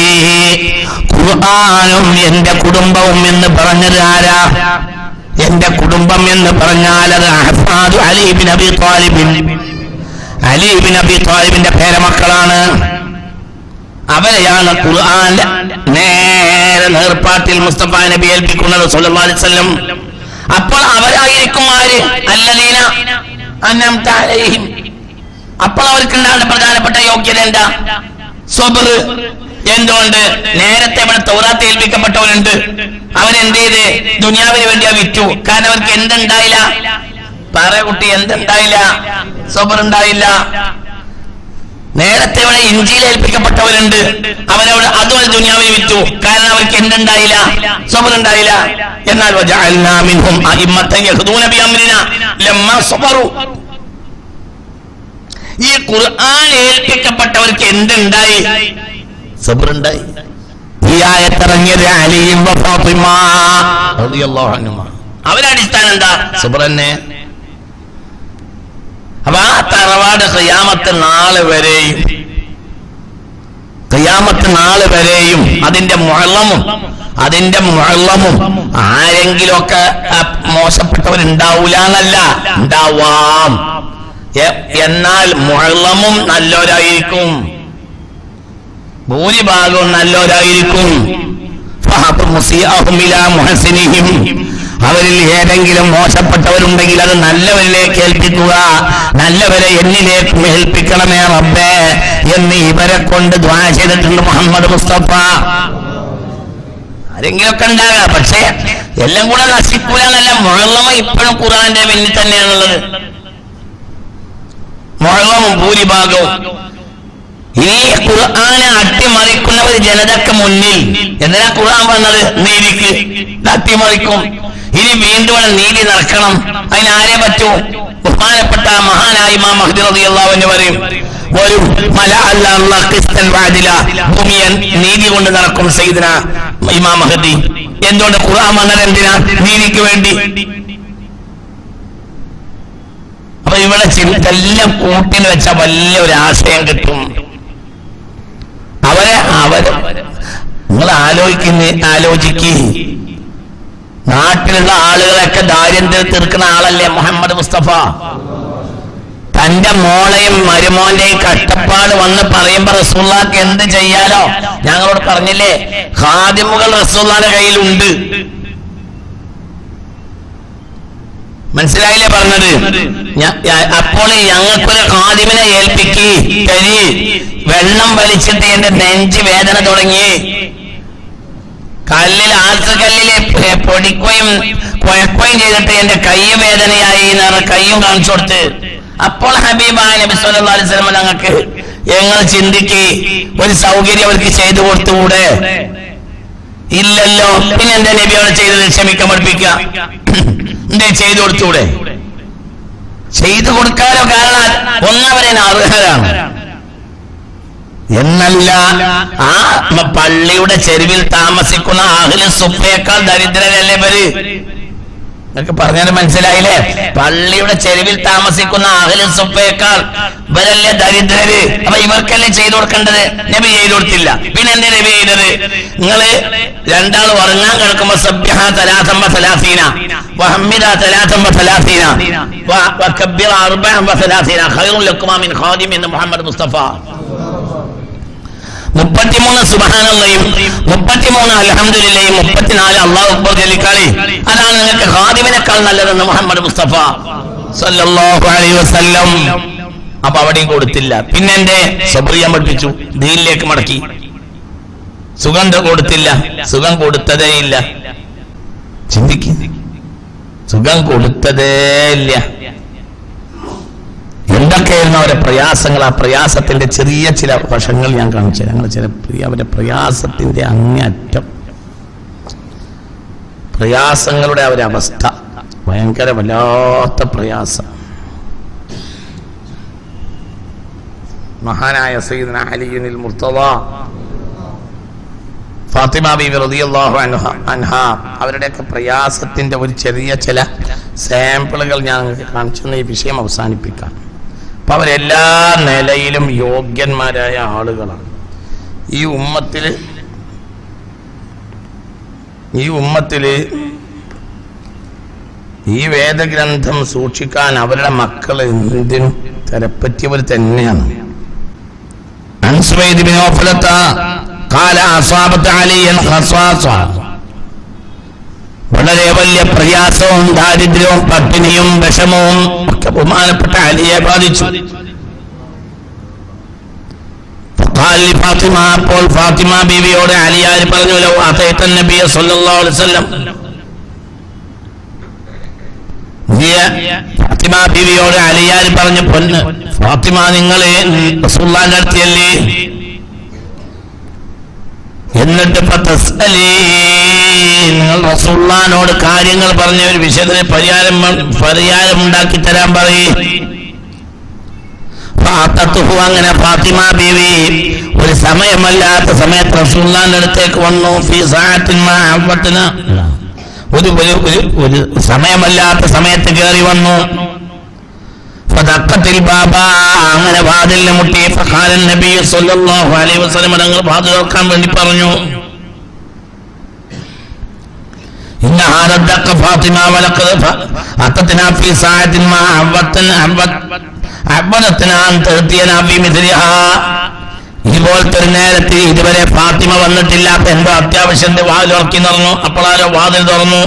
ഖുർആനും എന്റെ കുടുംബവും എന്ന് പറഞ്ഞത് ആരാ എന്റെ കുടുംബം എന്ന് പറഞ്ഞാൽ അത് അഹ്ഫാദു അലി ബിൻ അബി താലിബിൻ അലി ബിൻ അബി താലിബിന്റെ പേരമക്കളാണ് അവരെയാണ് ഖുർആന്റെ നേരെ നേർപ്പാട്ടിൽ മുസ്തഫ നബി ഏൽപ്പിക്കുന്നത് സല്ലല്ലാഹു അലൈഹി വസല്ലം അപ്പോൾ അവരായിരിക്കും ആര് അല്ലദീന അന്നംത അലൈഹിം അപ്പോൾ അവർക്കുണ്ടാകുന്ന പ്രധാനപ്പെട്ട യോഗ്യത എന്താ സ്വബർ എന്തുകൊണ്ട് നേരത്തെ ഇവിടെ തൗറാത്ത് ഏൽപ്പിക്കപ്പെട്ടവരുണ്ട് അവരെന്ത് ചെയ്ത് ദുനിയാവിന് വേണ്ടി ആ വിറ്റു കാരണം അവർക്ക് എന്തുണ്ടായില്ല പറ കുട്ടി എന്തുണ്ടായില്ല സ്വബർ ഉണ്ടായില്ല നേരത്തെ ഇവിടെ ഇഞ്ചിയിൽ ഏൽപ്പിക്കപ്പെട്ടവരുണ്ട് അവരവിടെ അതുപോലെ ദുനിയാവിന് വിറ്റു കാരണം അവർക്ക് എന്തുണ്ടായില്ല സ്വബർ ഉണ്ടായില്ല എന്നാൽ വജഅൽനാ മിൻഹും അഇമ്മത്തൻ യഹ്ദൂന ബിഅംരിനാ ലമ്മാ സ്വബറു ഈ ഖുർആൻ ഏൽപ്പിക്കപ്പെട്ടവർക്ക് എന്തുണ്ടായി സബറുണ്ടായി ഈ ആയത്തിറങ്ങിയത് അലിയും ഫാത്തിമ റളിയല്ലാഹു അൻഹുമ അവരടിസ്ഥാനം എന്താ സബർ തന്നെ അപ്പൊ ആ തറവാട് ഖിയാമത്ത് നാള് വരെയും ഖിയാമത്ത് നാള് വരെയും അതിന്റെ മുഴലമും അതിന്റെ മുഴലമും ആരെങ്കിലുമൊക്കെ ആ, മോശപ്പെട്ടവരുണ്ടാവൂല എന്നല്ല ഉണ്ടാവാം എ- എന്നാൽ മുഴലമും നല്ലവരായിരിക്കും ഭൂരിഭാഗവും നല്ലവരായിരിക്കും ഫഹബ് മുസിയഹും ഇലാ മുഹസിനിഹിം. അവരിൽ ഏതെങ്കിലും മോശപ്പെട്ടവരുണ്ടെങ്കിൽ അത് നല്ലവരിലേക്ക് ഏൽപ്പിക്കുക നല്ലവരെ എന്നിലേക്ക് ഏൽപ്പിക്കണമേ റബ്ബേ എന്ന് ഇവരെ കൊണ്ട് ദ്വാ ചെയ്തിട്ടുണ്ട് മുഹമ്മദ് മുസ്തഫ ആരെങ്കിലുമൊക്കെ ഉണ്ടാകാം പക്ഷേ എല്ലാം കൂടെ നശിക്കൂല എന്നല്ല മുഴലമ ഇപ്പോഴും ഖുറാന്റെ പിന്നിൽ തന്നെയാണുള്ളത് മുഴലമും ഭൂരിഭാഗവും ഈ ഖുർആനെ അട്ടിമറിക്കുന്നവർ ജനതക്ക് മുന്നിൽ എന്തിനാ ഖുർആൻ പറഞ്ഞത് നീതിക്ക് ഇത് അട്ടിമറിക്കും ഇനി വീണ്ടും ഇവിടെ നീതി നടക്കണം അതിന് ആരെ പറ്റൂ ബഹുമാനപ്പെട്ട മഹാനായ ഇമാം മഹ്ദി റളിയല്ലാഹു അൻഹു പറയും ഒരു മല അല്ല അല്ലാഹ് ക്രിസ്തൻ വാദില ഭൂമിയെ നീതി കൊണ്ട് നടക്കും സയ്യിദന ഇമാം മഹദി എന്തുകൊണ്ട് ഖുർആൻ വന്നത് എന്തിനാ നീതിക്ക് വേണ്ടി അപ്പൊ ഇവിടെ ചിന്തെല്ലാം കൂട്ടിൽ വെച്ച വലിയൊരു ആശയം കിട്ടും അവരെ അവര് നിങ്ങൾ ആലോചിക്കുന്ന ആലോചിക്ക് നാട്ടിലുള്ള ആളുകളൊക്കെ ദാരിദ്ര്യം തീർക്കുന്ന ആളല്ലേ മുഹമ്മദ് മുസ്തഫ തന്റെ മോളെയും മരുമോന്റെയും കഷ്ടപ്പാട് വന്ന് പറയുമ്പോ റസൂള്ളാക്ക് എന്ത് ചെയ്യാലോ ഞങ്ങളോട് പറഞ്ഞില്ലേ ഖാദിമുകൾ റസൂള്ളാന്റെ കയ്യിലുണ്ട് മനസ്സിലായില്ലേ പറഞ്ഞത് ഞ- ഞ- അപ്പോൾ ഞങ്ങൾക്കൊരു ഖാദിമിനെ ഏൽപ്പിക്ക് തരി വെള്ളം വലിച്ചിട്ട് എന്റെ നെഞ്ച് വേദന തുടങ്ങി കല്ലിൽ ആൽക്കല്ലിൽ പൊടിക്കുകയും കുഴക്കുകയും ചെയ്തിട്ട് എന്റെ കൈ വേദനയായി എന്ന് പറഞ്ഞ് കൈയും കാണിച്ചു കൊടുത്ത് അപ്പോൾ ഹബീബായ നബി സല്ലല്ലാഹു അലൈഹി വസല്ലം ഞങ്ങൾക്ക് നിങ്ങൾ ചിന്തിക്ക് ഒരു സൗകര്യം അവർക്ക് ചെയ്തു കൊടുത്തുകൂടെ ഇല്ലല്ലോ പിന്നെ എന്റെ നബിയോട് ചെയ്തത് ക്ഷമിക്കാൻ പഠിപ്പിക്കുക എന്തേ ചെയ്തു കൊടുത്തൂടെ ചെയ്തു കൊടുക്കാനോ കാരണം ഒന്നവരെ അർഹരാണ് എന്നല്ല ആ മ- പള്ളിയുടെ ചെരുവിൽ താമസിക്കുന്ന ആഹ്ല സുപ്പയേക്കാൾ ദരിദ്രരല്ലേ ഇവര് നിങ്ങൾക്ക് പറഞ്ഞാൽ മനസ്സിലായില്ലേ പള്ളിയുടെ ചെരുവിൽ താമസിക്കുന്ന അഹ്ല സുപ്പയേക്കാൾ ഇവരല്ലേ ദരിദ്രര് അപ്പൊ ഇവർക്കല്ലേ ചെയ്തു കൊടുക്കേണ്ടത് നബി ചെയ്തു കൊടുത്തില്ല പിന്നെ എന്റെ നബി ചെയ്തത് നിങ്ങള് രണ്ടാൾ ഉറങ്ങാൻ കിടക്കുമ്പോ സബ്യഹ തലാത്തമ്പ തലാസീന വഹമ്മിദ തലാത്തമ്പ തലാസീന വ- വകബ്ബിറ അർബഅൻ വതലാസീന ഖൈറുൻ ലക്കുമാ മിൻ ഖാദിം എന്ന് മുഹമ്മദ് മുസ്തഫ മുപ്പത്തിമൂന്ന് സുബഹാനല്ലയും മുപ്പത്തിമൂന്ന് അലഹമില്ലയും മുപ്പത്തിനാല് അള്ളാഹു അക്ബർ ജലിക്കാളി അതാണ് നിങ്ങൾക്ക് ഹാദിമിനേക്കാൾ നല്ലതെന്ന് മുഹമ്മദ് മുസ്തഫ സല്ലല്ലാഹു അലൈഹി വസല്ലം അപ്പൊ അവിടെയും കൊടുത്തില്ല പിന്നെ എന്റെ സബ്രിയം പഠിപ്പിച്ചു ദീനിലേക്ക് മടക്കി സുഗന്ധം കൊടുത്തില്ല സുഖം കൊടുത്തതേ ഇല്ല ചിന്തിക്ക് സുഖം കൊടുത്തതേ ഇല്ല എന്തൊക്കെയായിരുന്നു അവരുടെ പ്രയാസങ്ങൾ ആ പ്രയാസത്തിന്റെ ചെറിയ ചില വശങ്ങൾ ഞാൻ കാണിച്ചു ഞങ്ങൾ ചില പ്രിയ- അവരുടെ പ്രയാസത്തിന്റെ അങ്ങേയറ്റം പ്രയാസങ്ങളുടെ അവരുടെ അവസ്ഥ ഭയങ്കര വല്ലാത്ത പ്രയാസം മഹാനായ സയ്യിദ്ന അലിയുനിൽ മുർത്തദ ഫാത്തിമ ബീബി റളിയല്ലാഹു അൻഹ അൻഹ അവരുടെയൊക്കെ പ്രയാസത്തിന്റെ ഒരു ചെറിയ ചില സാമ്പിളുകൾ ഞാൻ നിങ്ങൾക്ക് കാണിച്ചെന്ന് ഈ വിഷയം അവസാനിപ്പിക്കാം അപ്പൊ അവരെല്ലാ നിലയിലും യോഗ്യന്മാരായ ആളുകളാണ് ഈ ഉമ്മത്തില് ഈ ഉമ്മത്തില് ഈ വേദഗ്രന്ഥം സൂക്ഷിക്കാൻ അവരുടെ മക്കൾ എന്തിനും തരപ്പറ്റിയവർ തന്നെയാണ് عن سويد بن غفلة قال أصابت عليا خصاصة വളരെ വലിയ പ്രയാസവും ദാരിദ്ര്യവും പട്ടിണിയും വിഷമവും ഒക്കെ ബഹുമാനപ്പെട്ട അലിയെ ബാധിച്ചു فقال لفاطمة അപ്പോൾ ഫാത്തിമ ബീവിയോട് അലിയാർ പറഞ്ഞു ലോ അതേത്ത നബിയ സല്ലല്ലാഹു അലൈഹി വസല്ലം നീ ഫാത്തിമ ബീവിയോട് അലിയാർ പറഞ്ഞു പൊന്ന് ഫാത്തിമ നിങ്ങൾ റസൂലുള്ളാഹിന്റെ അടുത്തല്ലേ എന്നിട്ട് ഇപ്പൊ തസ്അലീ, നിങ്ങൾ റസൂള്ളാനോട് കാര്യങ്ങൾ പറഞ്ഞ ഒരു വിഷയത്തിന് പരിഹാരം പരിഹാരം ഉണ്ടാക്കി തരാൻ പറയും ഫാത്തത്തുഹു അങ്ങനെ ഫാത്തിമ ബീവി ഒരു സമയമല്ലാത്ത സമയത്ത് റസൂള്ളാന്റെ അടുത്തേക്ക് വന്നു ഫീ സഅത്തിൻ മാ അവത്തിന് ഒരു ഒരു ഒരു ഒരു സമയമല്ലാത്ത സമയത്ത് കയറി വന്നു ഫദഖത്തിൽ ബാബ അങ്ങനെ വാതിലിന് മുട്ടി ഫഖാലൻ നബി സല്ലല്ലാഹു അലൈഹി വസല്ലം തങ്ങൾ വാതിൽ തുറക്കാൻ വേണ്ടി പറഞ്ഞു إن هذا الدق فاطمة ولقد ف- أتتنا في ساعة ما عبدتنا عبد عبدتنا أن تأتينا في مثلها ഇതുപോലത്തെ ഒരു നേരത്തിൽ ഇതുവരെ ഫാത്തിമ വന്നിട്ടില്ല അപ്പൊ എന്തോ അത്യാവശ്യന്റെ വാതിൽ ഉറക്കി തുറന്നു അപ്പോഴാരോ വാതിൽ തുറന്നു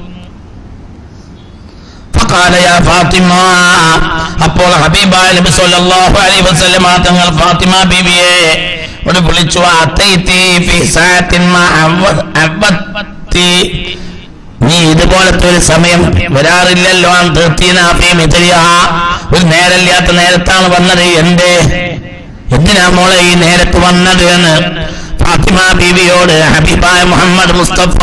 فقال يا فاطمة അപ്പോൾ ഹബീബായ നബി സല്ലല്ലാഹു അലൈഹി വസല്ലം തങ്ങൾ ഫാത്തിമ ബീവിയെ ഇവിടെ വിളിച്ചു അത്തൈതി ഫി സഅത്തിൻ മാ അവ- അവത്തി നീ ഇതുപോലത്തെ ഒരു സമയം വരാറില്ലല്ലോ അൻ തീർത്തീന ഫീ മിഥ്ലിഹ. ഒരു നേരമില്ലാത്ത നേരത്താണ് വന്നത് എന്തേ എന്തിനാ മോളെ ഈ നേരത്ത് വന്നത് എന്ന് ഫാത്തിമ ബീവിയോട് ഹബീബായ മുഹമ്മദ് മുസ്തഫ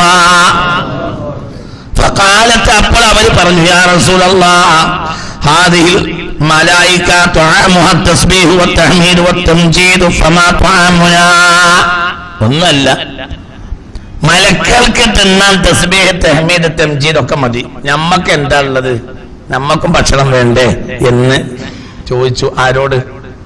فقالت അപ്പോൾ അവർ പറഞ്ഞു യാ റസൂലല്ലാഹ് هذه الملائكة طعامها التسبيح والتحميد والتمجيد فما طعامنا ഒന്നല്ല മലക്കൾക്ക് തിന്നാൻ തസ്ബീഹ് തഹ്മീദ് തംജീദ് ഒക്കെ മതി നമ്മക്ക് എന്താ ഉള്ളത് നമ്മക്കും ഭക്ഷണം വേണ്ടേ എന്ന് ചോദിച്ചു ആരോട്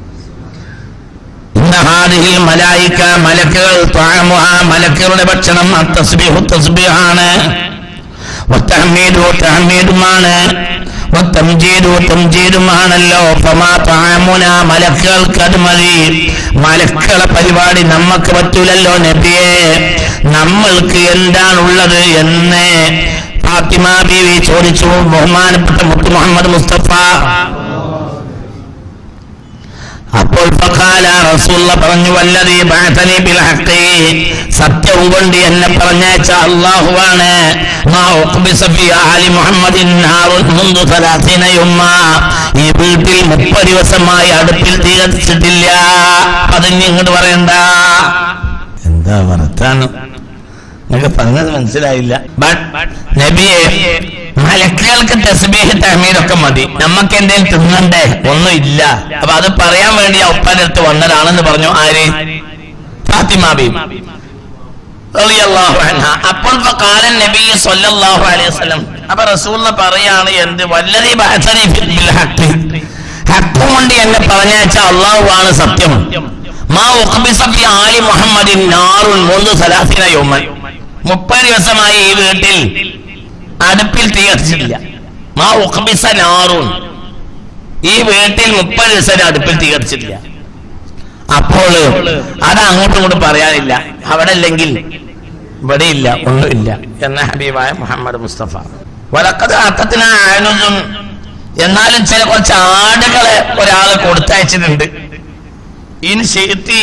ഇന്ന ഹാദിഹിൽ മലായിക്ക മലക്കുകൾ ത്വാമുഹ മലക്കുകളുടെ ഭക്ഷണം തസ്ബീഹു തസ്ബീഹാണ് വത്തഹ്മീദു തഹ്മീദുമാണ് വത്തംജീദു തംജീദുമാണല്ലോ ഫമാ ത്വാമുന മലക്കുകൾക്ക് അത് മതി മലക്കുകളെ പരിപാടി നമ്മക്ക് പറ്റൂലല്ലോ നബിയെ നമ്മൾക്ക് എന്താണുള്ളത് എന്ന് ഫാത്തിമ ബീവി ചോദിച്ചു ബഹുമാനപ്പെട്ട മുത്തു മുഹമ്മദ് മുസ്തഫ അപ്പോൾ ഫഖാല റസൂലുള്ള പറഞ്ഞു വല്ലതീ ബഅതനി ബിൽ ഹഖി സത്യവും കൊണ്ട് എന്നെ പറഞ്ഞയച്ച അല്ലാഹുവാണ് മാ ഉഖ്ബിസ ഫി ആലി മുഹമ്മദിൻ നാറുൻ മുൻദു 30 യൗമ ഈ വീട്ടിൽ 30 ദിവസമായി അടുപ്പിൽ തീ കത്തിച്ചിട്ടില്ല അതിന് ഇങ്ങോട്ട് പറയണ്ട എന്താ വർത്താനം നിങ്ങൾക്ക് പറഞ്ഞത് മനസ്സിലായില്ല ബട്ട് നബിയെ മലക്കുകൾക്ക് തസ്ബീഹ് തഹമീദൊക്കെ മതി നമുക്ക് എന്തെങ്കിലും തിന്നണ്ടേ ഒന്നും ഇല്ല അപ്പൊ അത് പറയാൻ വേണ്ടി ആ ഉപ്പാന്റെ അടുത്ത് വന്നതാണെന്ന് പറഞ്ഞു ആര് ഫാത്തിമാബി റളിയല്ലാഹു അൻഹ. അപ്പോൾ കാലൻ നബി സല്ലല്ലാഹു അലൈഹി വസല്ലം അപ്പൊ റസൂലിനെ പറയാണ് എന്ത് വല്ലതീ ബഅസനി ബിൽ ഹഖ് ഹഖ് കൊണ്ട് എന്നെ പറഞ്ഞയച്ച അള്ളാഹു ആണ് സത്യം മാ ഉഖ്ബിസ ഫി ആലി മുഹമ്മദിൻ നാറുൻ മുൻദു സലാസിന യൗമൻ മുപ്പത് ദിവസമായി ഈ വീട്ടിൽ അടുപ്പിൽ തീ കത്തിച്ചിട്ടില്ല മാ ഉഖ്ബിസ നാറുൻ ഈ വീട്ടിൽ മുപ്പത് ദിവസം അടുപ്പിൽ തീ കത്തിച്ചിട്ടില്ല അപ്പോൾ അത് അങ്ങോട്ടും ഇങ്ങോട്ടും പറയാനില്ല അവിടെ അല്ലെങ്കിൽ ഇവിടെ ഇല്ല ഒന്നുമില്ല എന്ന ഹബീബായ മുഹമ്മദ് മുസ്തഫ വലക്കത് അത്തത്തിന് ആനുസും എന്നാലും ചില കുറച്ച് ആടുകളെ ഒരാൾ കൊടുത്തയച്ചിട്ടുണ്ട് ഇൻ ശീത്തി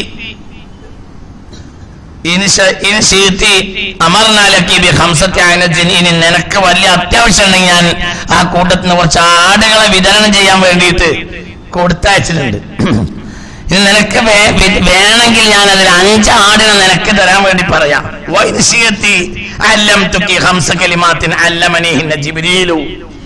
ഇനി ശ- ഇനി ശീത്തി അമർനാലക്കി ബി ഹംസത്തി ആയനത്തിന് ഇനി നിനക്ക് വലിയ അത്യാവശ്യം ഉണ്ടെങ്കിൽ ഞാൻ ആ കൂട്ടത്തിൽ നിന്ന് കുറച്ച് ആടുകളെ വിതരണം ചെയ്യാൻ വേണ്ടിയിട്ട് കൊടുത്തയച്ചിട്ടുണ്ട് ഇനി നിനക്ക് വേ- വി- വേണമെങ്കിൽ ഞാൻ അതിൽ അഞ്ച് ആടിനെ നിനക്ക് തരാൻ വേണ്ടി പറയാം വൈദശീയത്തി അല്ലം തുക്കി ഹംസ കലിമാത്തിന് അല്ലമനിഹിന്ന ജിബിരിയിലു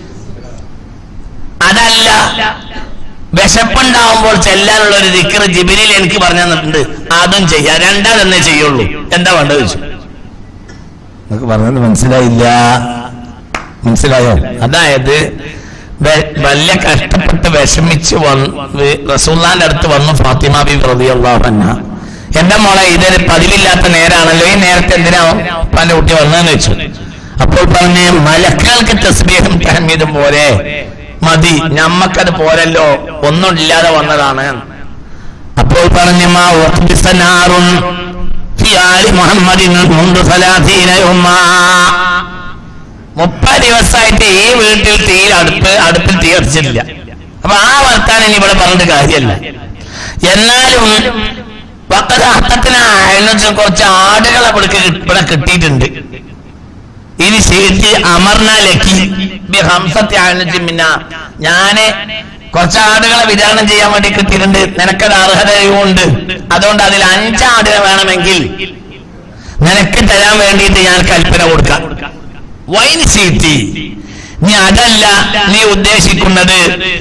അതല്ല വിശപ്പുണ്ടാവുമ്പോൾ ചെല്ലാനുള്ള ഒരു ദിക്കറ് ജിബിരിയിൽ എനിക്ക് പറഞ്ഞു തന്നിട്ടുണ്ട് അതും ചെയ്യാം രണ്ടാമതെന്നേ ചെയ്യുള്ളൂ എന്താ വേണ്ടത് ചോദിച്ചു നിങ്ങൾക്ക് പറഞ്ഞത് മനസ്സിലായില്ല മനസ്സിലായോ അതായത് വെ- വലിയ കഷ്ടപ്പെട്ട് വിഷമിച്ച് വന്ന് റസൂല്ലാന്റെ അടുത്ത് വന്നു ഫാത്തിമ ബി റളിയല്ലാഹു അൻഹ എന്റെ മോളെ ഇതൊരു പതിവില്ലാത്ത നേരാണല്ലോ ഈ നേരത്തെ എന്തിനാ പല കുട്ടി വന്നതെന്ന് വെച്ചു അപ്പോൾ പറഞ്ഞ് മലക്കുകൾക്ക് തസ്ബീഹും തഹമീദും പോലെ മതി ഞമ്മക്കത് പോരല്ലോ ഒന്നും ഇല്ലാതെ വന്നതാണ് അപ്പോൾ പറഞ്ഞു മാ ഉഖ്ബിസ നാറുൻ ഫി ആലി മുഹമ്മദിൻ മുൻദു സലാസീന യൗമാ മുപ്പത് ദിവസമായിട്ട് ഈ വീട്ടിൽ തീ അടുപ്പ് അടുപ്പിൽ തീ കത്തിച്ചിട്ടില്ല അപ്പൊ ആ വർത്താനം ഇനി ഇവിടെ പറഞ്ഞിട്ട് കാര്യമല്ല എന്നാലും വക്കത് അത്തത്തിന് അയൽവച്ച് കുറച്ച് ആടുകളെ ഇവിടെ കി- ഇവിടെ കിട്ടിയിട്ടുണ്ട് ഇനി ശരിക്ക് അമർന ലക്കി ബി ഹംസത്തെ അയൽവച്ച് മിന്ന ഞാന് കുറച്ച് ആടുകളെ വിതരണം ചെയ്യാൻ വേണ്ടി കിട്ടിയിട്ടുണ്ട് നിനക്കത് അർഹതയുമുണ്ട് അതുകൊണ്ട് അതിൽ അഞ്ച് ആടിനെ വേണമെങ്കിൽ നിനക്ക് തരാൻ വേണ്ടിയിട്ട് ഞാൻ കൽപ്പന കൊടുക്കാം വൈൻ സീറ്റി നീ അതല്ല നീ ഉദ്ദേശിക്കുന്നത്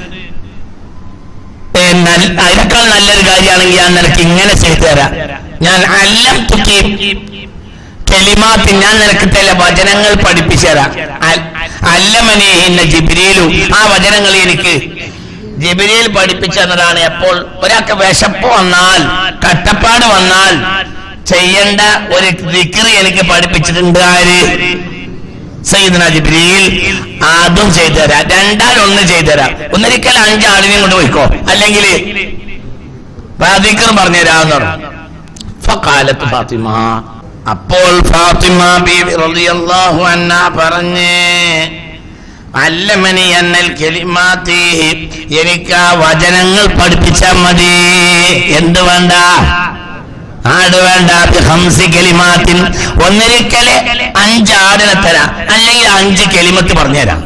ഏ, നൽ- അതിനേക്കാൾ നല്ലൊരു കാര്യമാണെങ്കിൽ ഞാൻ നിനക്ക് ഇങ്ങനെ ചെയ്തു തരാം ഞാൻ അല്ലം തുക്കി കെലിമാത്തി ഞാൻ നിനക്ക് ചില വചനങ്ങൾ പഠിപ്പിച്ചു തരാം അൽ- അല്ലമനെ എന്ന ജിബിരിയിലു ആ വചനങ്ങൾ എനിക്ക് ജിബിരിയിൽ പഠിപ്പിച്ചു തന്നതാണ് എപ്പോൾ ഒരാൾക്ക് വിശപ്പ് വന്നാൽ കട്ടപ്പാട് വന്നാൽ ചെയ്യേണ്ട ഒരു ദിക്റി എനിക്ക് പഠിപ്പിച്ചിട്ടുണ്ട് ആര് സയ്യിദ്ന ജിബ്രീൽ അതും ചെയ്തു തരാം രണ്ടാലൊന്ന് ചെയ്തു തരാം ഒന്നിരിക്കൽ അഞ്ചാളിനെയും കൊണ്ട് പോയിക്കോ അല്ലെങ്കിൽ ദിക്ർ പറഞ്ഞു തരാമെന്ന് പറഞ്ഞു ഫഖാലത്ത് ഫാത്തിമ അപ്പോൾ ഫാത്തിമ ബീവി റളിയല്ലാഹു അൻഹ പറഞ്ഞ് അല്ലമനി എന്നൽ കെലിമാത്തി എനിക്ക് ആ വചനങ്ങൾ പഠിപ്പിച്ചാൽ മതി എന്ത് വേണ്ട ആട് വേണ്ട ബി ഹംസി കെലിമാത്തിൻ ഒന്നിരിക്കല് അഞ്ച് ആടിനെ തരാം അല്ലെങ്കിൽ അഞ്ച് കെലിമത്ത് പറഞ്ഞുതരാം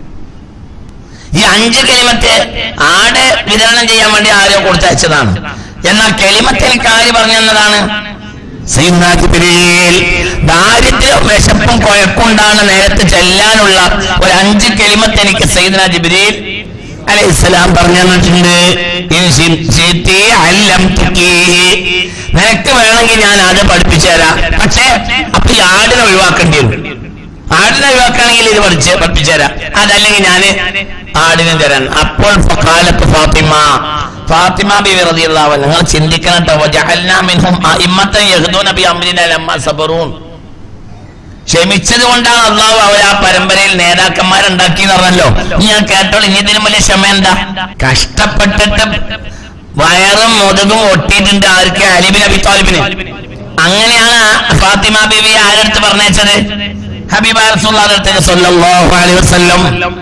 ഈ അഞ്ച് കെലിമത്ത് ആട് വിതരണം ചെയ്യാൻ വേണ്ടി ആരോ കൊടുത്തയച്ചതാണ് എന്നാൽ കെലിമത്ത് എനിക്ക് ആര് പറഞ്ഞു തന്നതാണ് സയ്യിദ്നാ ജിബ്രീൽ ദാരിദ്ര്യവും വിശപ്പും കുഴക്കുണ്ടാണ് നേരത്തെ ചെല്ലാനുള്ള ഒരു അഞ്ച് കെലിമത്ത് എനിക്ക് സയ്യിദ്നാ ജിബ്രീൽ അലൈഹിസ്സലാം പറഞ്ഞു തന്നിട്ടുണ്ട് ഇൻ ശി- ശിറ്റി അല്ലംതുകീ. നിനക്ക് വേണമെങ്കിൽ ഞാൻ അത് പഠിപ്പിച്ചു തരാം പക്ഷേ അപ്പൊ ഈ ആടിനെ ഒഴിവാക്കേണ്ടി വരും ആടിനെ ഒഴിവാക്കുകയാണെങ്കിൽ ഇത് പഠിച്ച് പഠിപ്പിച്ചു തരാം അതല്ലെങ്കിൽ ഞാൻ ആടിനെ തരാൻ അപ്പോൾ ഫഖാലത്ത് ഫാത്തിമ ഫാത്തിമ ബിബി റളിയല്ലാഹു അൻഹ നിങ്ങൾ ചിന്തിക്കണം ട്ടോ വജഅൽനാ മിൻഹും അഇമ്മത്തൻ യഹ്ദൂന ബി അംരിനാ ലമ്മാ സബറൂൻ ക്ഷമിച്ചത് കൊണ്ടാണ് അള്ളാഹു അവർ ആ പരമ്പരയിൽ നേതാക്കന്മാരുണ്ടാക്കി എന്ന് പറഞ്ഞല്ലോ ഇനി ഞാൻ കേട്ടോളൂ ഇനി ഇതിലും വലിയ ക്ഷമ എന്താ കഷ്ടപ്പെട്ടിട്ട് വയറും മുതുകും ഒട്ടിയിട്ടുണ്ട് ആർക്ക് അലിബിൻ അബി താലിബിന് അങ്ങനെയാണ് ആ ഫാത്തിമ ബിബി ആരടുത്ത് പറഞ്ഞത് ഹബീബ് റസൂലുള്ളാഹിയുടെ അടുത്തേക്ക് സല്ലല്ലാഹു അലൈഹി വസല്ലം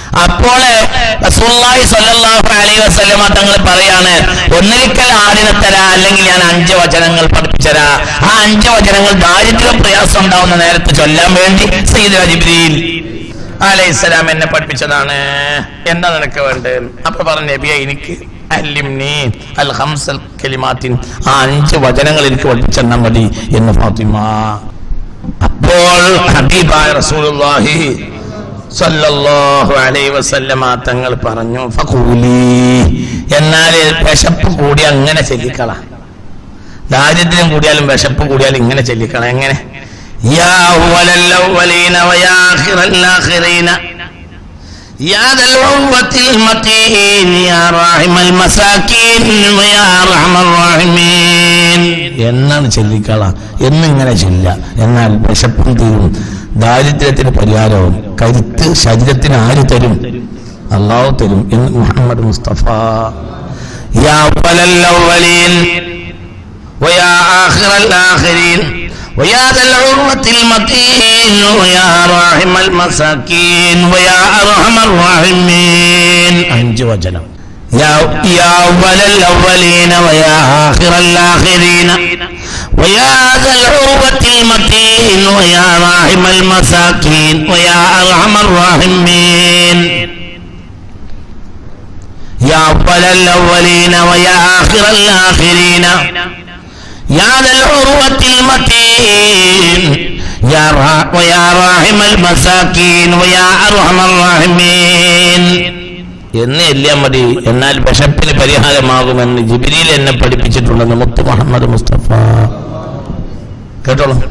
അപ്പോൾ റസൂലുള്ളാഹി സ്വല്ലല്ലാഹു അലൈഹി വസല്ലമ തങ്ങൾ പറയാണ് ഒന്നിരിക്കൽ ആടിനെ തരാ അല്ലെങ്കിൽ ഞാൻ അഞ്ച് വചനങ്ങൾ പഠിപ്പിച്ചരാ ആ അഞ്ച് വചനങ്ങൾ ദാരിദ്ര്യ പ്രയാസം ഉണ്ടാവുന്ന നേരത്ത് ചൊല്ലാൻ വേണ്ടി സയ്യിദ് ജിബ്രീൽ അലൈഹിസ്സലാം എന്നെ പഠിപ്പിച്ചതാണ് എന്താ നിനക്ക് വേണ്ടത് അപ്പൊ പറഞ്ഞ നബിയെ എനിക്ക് അല്ലിംനി അൽ ഹംസൽ കലിമാത്തിൻ ആ അഞ്ച് വചനങ്ങൾ എനിക്ക് പഠിപ്പിച്ചെന്നാൽ മതി എന്ന് ഫാത്തിമ അപ്പോൾ ഹബീബായ റസൂലുള്ളാഹി സല്ലല്ലാഹു അലൈഹി വസല്ലമ തങ്ങൾ പറഞ്ഞു ഫഖൂലി എന്നാൽ വിശപ്പ് കൂടി അങ്ങനെ ചെല്ലിക്കള ദാരിദ്ര്യം കൂടിയാലും വിശപ്പ് കൂടിയാലും ഇങ്ങനെ ചെല്ലിക്കള എങ്ങനെ യാ അവ്വലൽ അവ്വലീന വയാ ആഖിറൽ ആഖിറീന يا ذا العروة المتين يا راحم المساكين ويا أرحم الراحمين എന്നാണ് ചെല്ലിക്കള എന്നിങ്ങനെ ചെല്ല എന്നാൽ വിശപ്പും തീരും ദാരിദ്ര്യത്തിന് പരിഹാരവും കരുത്ത് ശരീരത്തിന് ആര് തരും അള്ളാഹു തരും എന്ന് മുഹമ്മദ് മുസ്തഫ യാ അവ്വലൽ അവ്വലീൻ ويا آخر الآخرين ويا ذا العروة المتين ويا راحم المساكين ويا أرحم الراحمين അഞ്ച് വചനം يا يا أول الأولين ويا آخر الآخرين ويا ذا العروة المتين ويا راحم المساكين ويا أرحم الراحمين يا أول الأولين ويا آخر الآخرين يا ذا العروة المتين يا را ويا راحم المساكين ويا أرحم الراحمين എന്ന് എല്ലാം മതി എന്നാൽ വിശപ്പിന് പരിഹാരമാകുമെന്ന് ജിബിരിയിൽ എന്നെ പഠിപ്പിച്ചിട്ടുണ്ടെന്ന് മുത്തു മുഹമ്മദ് മുസ്തഫ കേട്ടോളൂ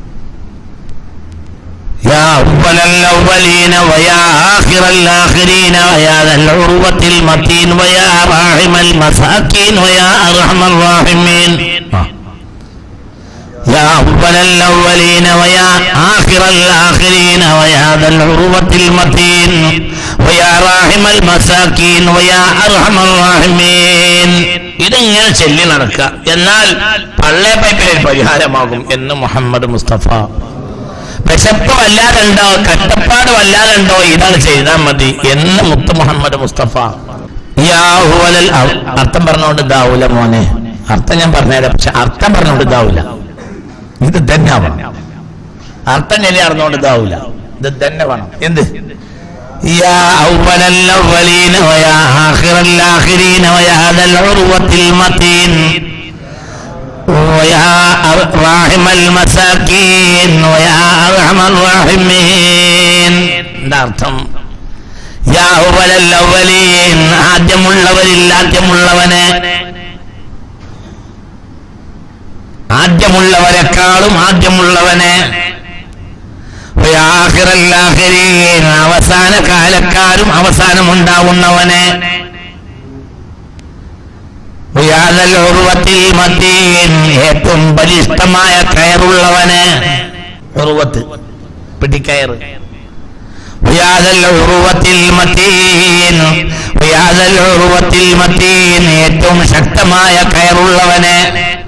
يا أول الأولين ويا آخر الآخرين ويا ذا العروة المتين ويا راحم المساكين ويا أرحم الراحمين آه. يا أول الأولين ويا آخر الآخرين ويا ذا العروة المتين ويا راحم المساكين ويا أرحم الراحمين ഇതിങ്ങനെ ചൊല്ലി നടക്കുക എന്നാൽ പള്ളേ പൈപ്പിൽ പരിഹാരമാകും എന്ന് മുഹമ്മദ് മുസ്തഫ വിശപ്പ് വല്ലാതുണ്ടോ കഷ്ടപ്പാട് വല്ലാതുണ്ടോ ഇതാണ് ചെയ്താൽ മതി എന്ന് മുത്ത് മുഹമ്മദ് മുസ്തഫ യാ ഹുവലൽ അ- അർത്ഥം പറഞ്ഞുകൊണ്ട് ഇതാവൂല മോനെ അർത്ഥം ഞാൻ പറഞ്ഞുതരാം പക്ഷെ അർത്ഥം പറഞ്ഞുകൊണ്ട് ഇതാവൂല ഇത് തന്നെ ആവണം അർത്ഥം ശരി അറിഞ്ഞുകൊണ്ട് ഇതാവൂല ഇത് തന്നെ വേണം എന്ത് يا أول الأولين ويا آخر الآخرين ويا ذا العروة المتين ويا أر- راحم المساكين ويا أرحم الراحمين എന്താ അർത്ഥം യാ അവലൽ അവലീൻ ആദ്യമുള്ളവരിൽ ആദ്യമുള്ളവനെ ആദ്യമുള്ളവരെക്കാളും ആദ്യമുള്ളവനെ വയാഖിറൽ ആഖിരീൻ അവസാന കാലക്കാരും അവസാനമുണ്ടാവുന്നവനെ വയാദൽ ഉർവത്തിൽ മതീൻ ഏറ്റവും ബലിഷ്ഠമായ കയറുള്ളവന് ഉർവത്ത് പിടിക്കയറ് വയാദൽ ഉർവത്തിൽ മതീൻ വയാദൽ ഉർവത്തിൽ മതീൻ ഏറ്റവും ശക്തമായ കയറുള്ളവന്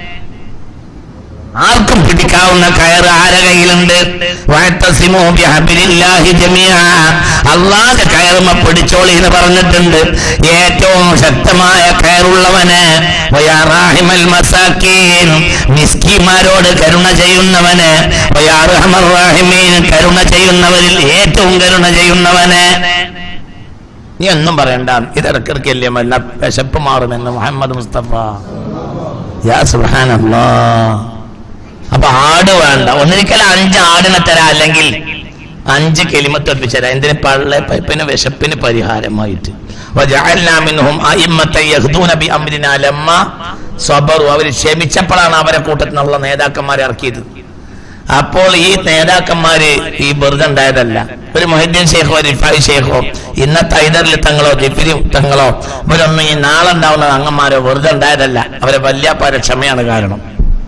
ആർക്കും പിടിക്കാവുന്ന കയറ് ആരെ കയ്യിലുണ്ട് വഅത്തസിമൂ ബിഹബ്ലില്ലാഹി ജമീഅ അള്ളാഹ് കയറുമ പിടിച്ചോളി എന്ന് പറഞ്ഞിട്ടുണ്ട് ഏറ്റവും ശക്തമായ കയറുള്ളവന് വയാ റാഹിമൽ മസാക്കീൻ മിസ്കിമാരോട് കരുണ ചെയ്യുന്നവന് വയാ റഹ്മർ റാഹിമീൻ കരുണ ചെയ്യുന്നവരിൽ ഏറ്റവും കരുണ ചെയ്യുന്നവന് നീ ഒന്നും പറയണ്ട ഇത് ഇടക്കിടക്കല്ലേ മല്ല വിശപ്പ് മാറുമെന്ന് മുഹമ്മദ് മുസ്തഫ യാ സുബ്ഹാനല്ലാ അപ്പൊ ആട് വേണ്ട ഒന്നിരിക്കൽ അഞ്ച് ആടിനെ തരാം അല്ലെങ്കിൽ അഞ്ച് കെലിമത്ത് ഒപ്പിച്ചരാം എന്തിന് പള്ള പൈപ്പിന് വിശപ്പിന് പരിഹാരമായിട്ട് وجعلنا منهم أئمة يهدون بأمرنا لما صبروا അവർ ക്ഷമിച്ചപ്പോഴാണ് അവരെ കൂട്ടത്തിൽ നിന്നുള്ള നേതാക്കന്മാരെ ഇറക്കിയത് അപ്പോൾ ഈ നേതാക്കന്മാര് ഈ വെറുതെ ഉണ്ടായതല്ല ഒരു മൊഹിദ്ദീൻ ഷെയ്ഖോ റിഫായി ഷെയ്ഖോ ഇന്നത്തെ ഐദറിൽ തങ്ങളോ ജിഫിരി തങ്ങളോ ഇവരൊന്നും ഈ നാളെ ഉണ്ടാവുന്ന അംഗന്മാരോ വെറുതെ ഉണ്ടായതല്ല അവരെ വല്യാപ്പാരെ ക്ഷമയാണ് കാരണം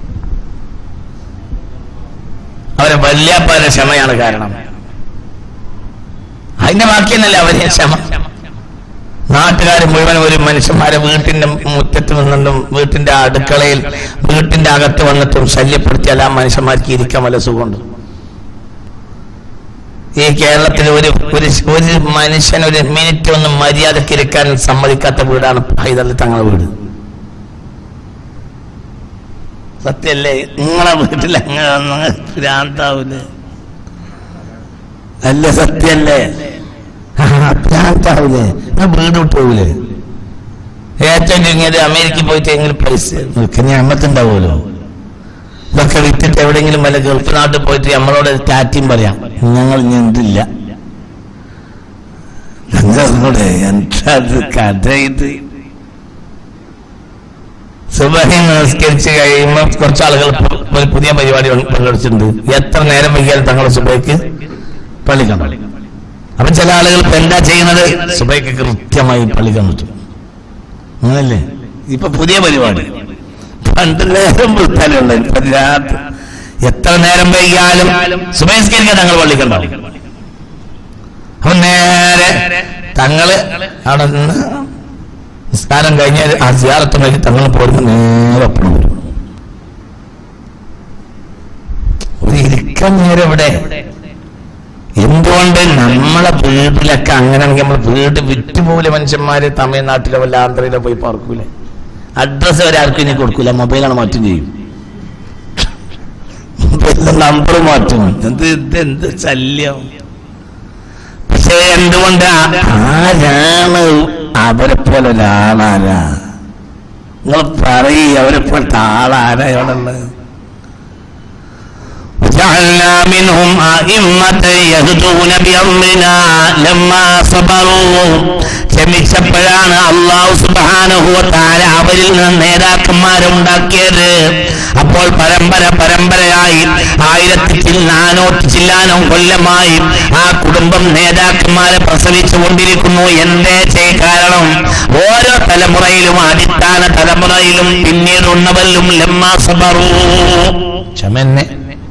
അവരെ വല്യാപ്പാരെ ക്ഷമയാണ് കാരണം അതിന്റെ ബാക്കിയെന്നല്ല അവരെ ക്ഷമ നാട്ടുകാർ മുഴുവൻ ഒരു മനുഷ്യന്മാരെ വീട്ടിന്റെ മുറ്റത്ത് നിന്നും വീട്ടിന്റെ അടുക്കളയിൽ വീട്ടിന്റെ അകത്ത് വന്നിട്ടും ശല്യപ്പെടുത്തിയാൽ ആ മനുഷ്യന്മാർക്ക് ഇരിക്കാൻ വല്ല സുഖമുണ്ട് ഈ കേരളത്തിൽ ഒരു ഒരു ഒരു മനുഷ്യൻ ഒരു മിനിറ്റ് ഒന്ന് മര്യാദക്ക് ഇരിക്കാൻ സമ്മതിക്കാത്ത വീടാണ് ഹൈദരലി തങ്ങളുടെ വീട് സത്യല്ലേ നിങ്ങളെ വീട്ടിൽ അങ്ങനെ ഭ്രാന്താവൂലേ അല്ല സത്യല്ലേ ഭ്രാന്താവൂലേ ഞാൻ വീട് വിട്ട് പോകൂലേ ഏറ്റവും ചുരുങ്ങിയത് അമേരിക്കയിൽ പോയിട്ട് എങ്കിലും പൈസ നിൽക്കുന്ന അമ്മത്തുണ്ടാവുമല്ലോ ഇതൊക്കെ വിറ്റിട്ട് എവിടെയെങ്കിലും വല്ല ഗൾഫ് നാട്ടിൽ പോയിട്ട് നമ്മളോട് ഒരു ടാറ്റിയും പറയാം ഞങ്ങൾ ഇനി എന്തില്ല ഞങ്ങളോട് എന്താ ഇത് കഥ ഇത് സുബഹി നമസ്കരിച്ച് കഴിയുമ്പോൾ കുറച്ച് ആളുകൾ പു- ഒരു പുതിയ പരിപാടി പങ്കെടുത്തിട്ടുണ്ട് എത്ര നേരം വൈകിയാലും തങ്ങളുടെ സുബൈക്ക് പള്ളി കാണും അപ്പൊ ചില ആളുകൾ ഇപ്പൊ എന്താ ചെയ്യുന്നത് സുബൈക്ക് കൃത്യമായി പള്ളി കണ്ടിട്ടു അങ്ങനല്ലേ ഇപ്പൊ പുതിയ പരിപാടി പണ്ട് നേരം വിട്ടാലുള്ള ഇപ്പൊ രാത്രി എത്ര നേരം വൈകിയാലും സുബൈസ്കരിക്കാൻ തങ്ങൾ പള്ളി കണ്ടാവും അപ്പൊ നേരെ തങ്ങള് അവിടെ നിന്ന് നിസ്കാരം കഴിഞ്ഞ് ആ സിയാറത്ത് കഴിഞ്ഞ് തങ്ങൾ പോരുമ്പോൾ നേരെ ഒപ്പം വരും ഒരു ഇരിക്കാൻ നേരം ഇവിടെ എന്തുകൊണ്ട് നമ്മളെ വീട്ടിലൊക്കെ അങ്ങനെയാണെങ്കിൽ നമ്മൾ വീട് വിറ്റുപോലെ മനുഷ്യന്മാര് തമിഴ്നാട്ടിലോ വല്ല ആന്ധ്രയിലോ പോയി പാർക്കൂലേ അഡ്രസ് ഒരാൾക്കും ഇനി കൊടുക്കൂല മൊബൈലാണ് മാറ്റും ചെയ്യും നമ്പർ മാറ്റും എന്ത് ഇത് എന്ത് ശല്യം പക്ഷേ എന്തുകൊണ്ട് ആരാണ് അവരെ പോലെ ഒരാളാരാ നിങ്ങൾ പറയ് അവരെ പോലത്തെ ആളാരാ ഇവിടെ ഉള്ളത് وجعلنا منهم أئمة يهدون بأمرنا لما صبروا ക്ഷമിച്ചപ്പോഴാണ് അള്ളാഹു സുബാനുഭവത്താല അവരിൽ നിന്ന് നേതാക്കന്മാരെ ഉണ്ടാക്കിയത് അപ്പോൾ പരമ്പര പരമ്പരയായി ആയിരത്തി ചിൽ- നാനൂറ്റി ചില്ലാനം കൊല്ലമായി ആ കുടുംബം നേതാക്കന്മാരെ പ്രസവിച്ചു കൊണ്ടിരിക്കുന്നു എന്തേ ചെയ് കാരണം ഓരോ തലമുറയിലും അടിസ്ഥാന തലമുറയിലും പിന്നീട് ഉണ്ണവരിലും ലമ്മാ സബറൂ ക്ഷമന്നെ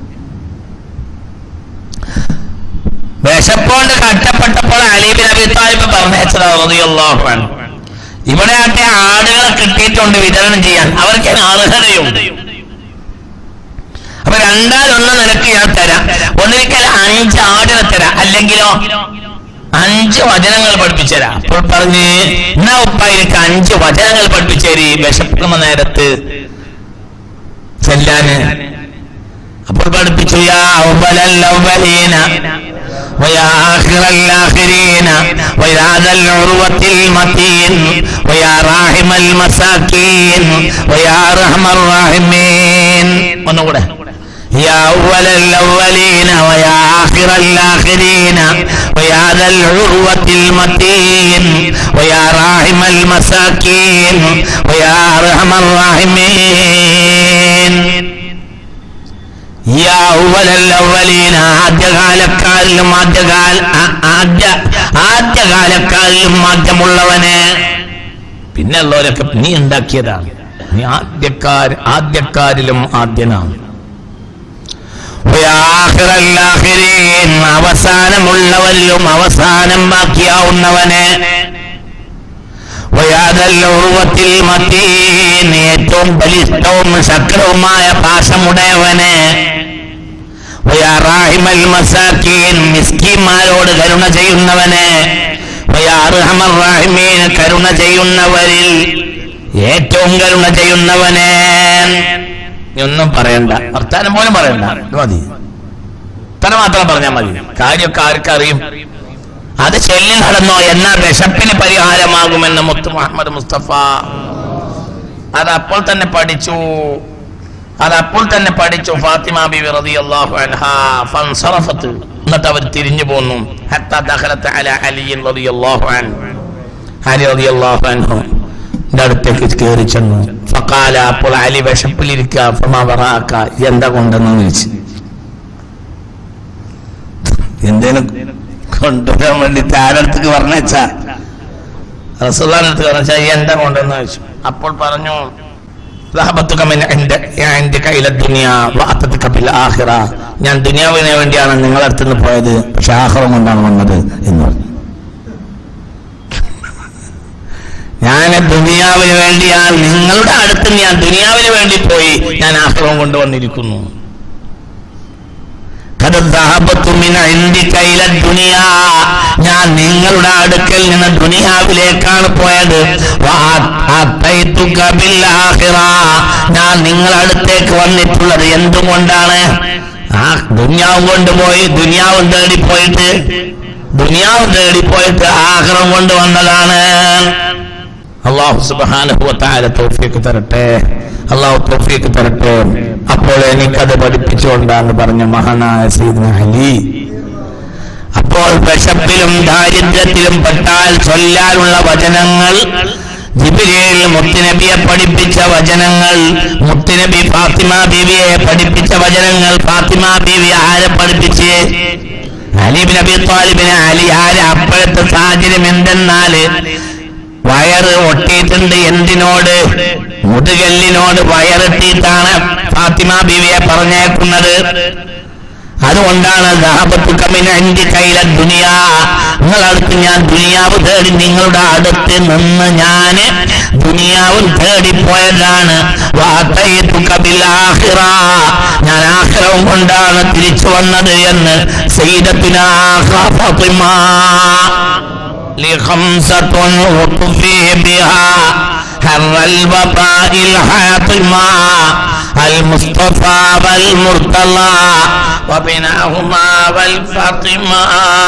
വിശപ്പോണ്ട് കഷ്ടപ്പെട്ടപ്പോൾ അലീബിൻ അബി താലിബ് പറഞ്ഞയച്ചത് റളിയല്ലാഹു അൻഹു ഇവിടെ ആട്ടെ ആടുകളെ കിട്ടിയിട്ടുണ്ട് വിതരണം ചെയ്യാൻ അവർക്ക് അർഹതയുണ്ട് അപ്പൊ രണ്ടാലൊന്ന് നിനക്ക് ഞാൻ തരാം ഒന്നിരിക്കൽ അഞ്ച് ആടിനെ തരാം അല്ലെങ്കിലോ അഞ്ച് വചനങ്ങൾ പഠിപ്പിച്ചുതരാം അപ്പോൾ പറഞ്ഞ് എന്നാ ഉപ്പ എനിക്ക് അഞ്ച് വചനങ്ങൾ പഠിപ്പിച്ചേരി വിശക്കുന്ന നേരത്ത് ചെല്ലാന് അപ്പോൾ പഠിപ്പിച്ചു യാ അവലൽ അവലീന ويا آخر الآخرين ويا ذا العروة المتين ويا راحم المساكين ويا أرحم الراحمين ونقوله يا أول الأولين ويا آخر الآخرين ويا ذا العروة المتين ويا راحم المساكين ويا أرحم الراحمين യാ അവ്വലൽ അവ്വലീന ആദ്യകാലക്കാരിലും ആദ്യകാല ആ- ആദ്യ ആദ്യകാലക്കാരിലും ആദ്യമുള്ളവന് പിന്നെ ഉള്ളവരൊക്കെ നീ ഉണ്ടാക്കിയതാണ് നീ ആദ്യക്കാർ ആദ്യക്കാരിലും ആദ്യനാണ് വയാ ആഖിറൽ ആഖിരീൻ, അവസാനമുള്ളവരിലും അവസാനം ബാക്കിയാവുന്നവന് വയാദൽ ഉറുവത്തിൽ മത്തീൻ, ഏറ്റവും ബലിഷ്ഠവും ശക്തവുമായ പാശമുടയവന് വയാ റാഹിമൽ മസാക്കീൻ, മിസ്കീന്മാരോട് കരുണ ചെയ്യുന്നവന് വയാ അർഹമർ റാഹിമീൻ, കരുണ ചെയ്യുന്നവരിൽ ഏറ്റവും കരുണ ചെയ്യുന്നവന് നീ ഒന്നും പറയണ്ട വർത്താനം പോലും പറയണ്ട ഇത് മതി ഇത്ര മാത്രം പറഞ്ഞാൽ മതി കാര്യമൊക്കെ ആർക്കറിയും അത് ചെല്ലി നടന്നോ എന്ന വിശപ്പിന് പരിഹാരമാകുമെന്ന് മുത്ത് മുഹമ്മദ് മുസ്തഫ അത് അപ്പോൾ തന്നെ പഠിച്ചു അത് അപ്പോൾ തന്നെ പഠിച്ചു ഫാത്തിമ ബിബി റളിയല്ലാഹു അൻഹാ ഫൻസറഫത്ത് എന്നിട്ട് അവർ തിരിഞ്ഞു പോന്നു ഹത്താ ദഖലത്ത് അല അലിയൻ റളിയല്ലാഹു അൻഹു അലി റളിയല്ലാഹു അൻഹു ന്റെ അടുത്തേക്ക് കയറി ചെന്നു ഫഖാല അപ്പോൾ അലി വിശപ്പിലിരിക്കുക ഫമാ വറാക്ക എന്താ കൊണ്ടെന്ന് ചോദിച്ചു എന്തേലും കൊണ്ടുവരാൻ വേണ്ടി ആരടുത്തേക്ക് പറഞ്ഞാ റസൂലിന്റെ അടുത്ത് പറഞ്ഞാ എന്താ കൊണ്ടെന്ന് ചോദിച്ചു അപ്പോൾ പറഞ്ഞു ذهبتك من عند عندك الى الدنيا واتتك بالاخره ഞാൻ ദുനിയാവിന് വേണ്ടിയാണ് നിങ്ങളുടെ അടുത്ത് നിന്ന് പോയത് പക്ഷെ ആഹ്റം കൊണ്ടാണ് വന്നത് എന്ന് പറഞ്ഞു ഞാൻ ദുനിയാവിന് വേണ്ടിയാണ് നിങ്ങളുടെ അടുത്ത് ഞാൻ ദുനിയാവിന് വേണ്ടി പോയി ഞാൻ ആഹ്റം കൊണ്ടുവന്നിരിക്കുന്നു قد ذهبت من عندك إلى الدنيا ഞാൻ നിങ്ങളുടെ അടുക്കൽ നിന്ന് ദുനിയാവിലേക്കാണ് പോയത് വഅതൈതുക ബിൽ ആഖിറ. ഞാൻ നിങ്ങളുടെ അടുത്തേക്ക് വന്നിട്ടുള്ളത് എന്തുകൊണ്ടാണ് ആ ദുനിയാവ് കൊണ്ടുപോയി ദുനിയാവ് തേടി പോയിട്ട് ദുനിയാവ് തേടി പോയിട്ട് ആഹ്റം കൊണ്ട് വന്നതാണ് അള്ളാഹു സുബ്ഹാനഹു വ തആല തൗഫീഖ് തരട്ടെ അള്ളാഹു തൗഫീഖ് തരട്ടെ അപ്പോൾ എനിക്കത് പഠിപ്പിച്ചുകൊണ്ടാണ് പറഞ്ഞ മഹാനായ സീദന അലി അപ്പോൾ വിശപ്പിലും ദാരിദ്ര്യത്തിലും പെട്ടാൽ ചൊല്ലാനുള്ള വചനങ്ങൾ ജിബിരിയിൽ മുത്തുനബിയെ പഠിപ്പിച്ച വചനങ്ങൾ മുത്തുനബി ഫാത്തിമ ബീവിയെ പഠിപ്പിച്ച വചനങ്ങൾ ഫാത്തിമ ബീവി ആരെ പഠിപ്പിച്ച് അലിബിൻ അബി താലിബിന് അലി ആര് അപ്പോഴത്തെ സാഹചര്യം എന്തെന്നാല് വയറ് ഒട്ടിയിട്ടുണ്ട് എന്തിനോട് മുതുകല്ലിനോട് വയറിട്ടിട്ടാണ് ഫാത്തിമ ബീവിയെ പറഞ്ഞേക്കുന്നത് അതുകൊണ്ടാണ് എന്റെ കയ്യിലെ ദുനിയ നിങ്ങളടുത്ത് ഞാൻ ദുനിയാവ് തേടി നിങ്ങളുടെ അടുത്ത് നിന്ന് ഞാന് ദുനിയാവും തേടിപ്പോയതാണ് വാത്തയ്യത്തുക ബിൽ ആഖിറ. ഞാൻ ആഹ്റവും കൊണ്ടാണ് തിരിച്ചു വന്നത് എന്ന് സയ്യിദത്തുനാ ഫാത്തിമ لخمسة وطفي بها حر الوباء الحاطمة المصطفى والمرتضى وبناهما والفاطمة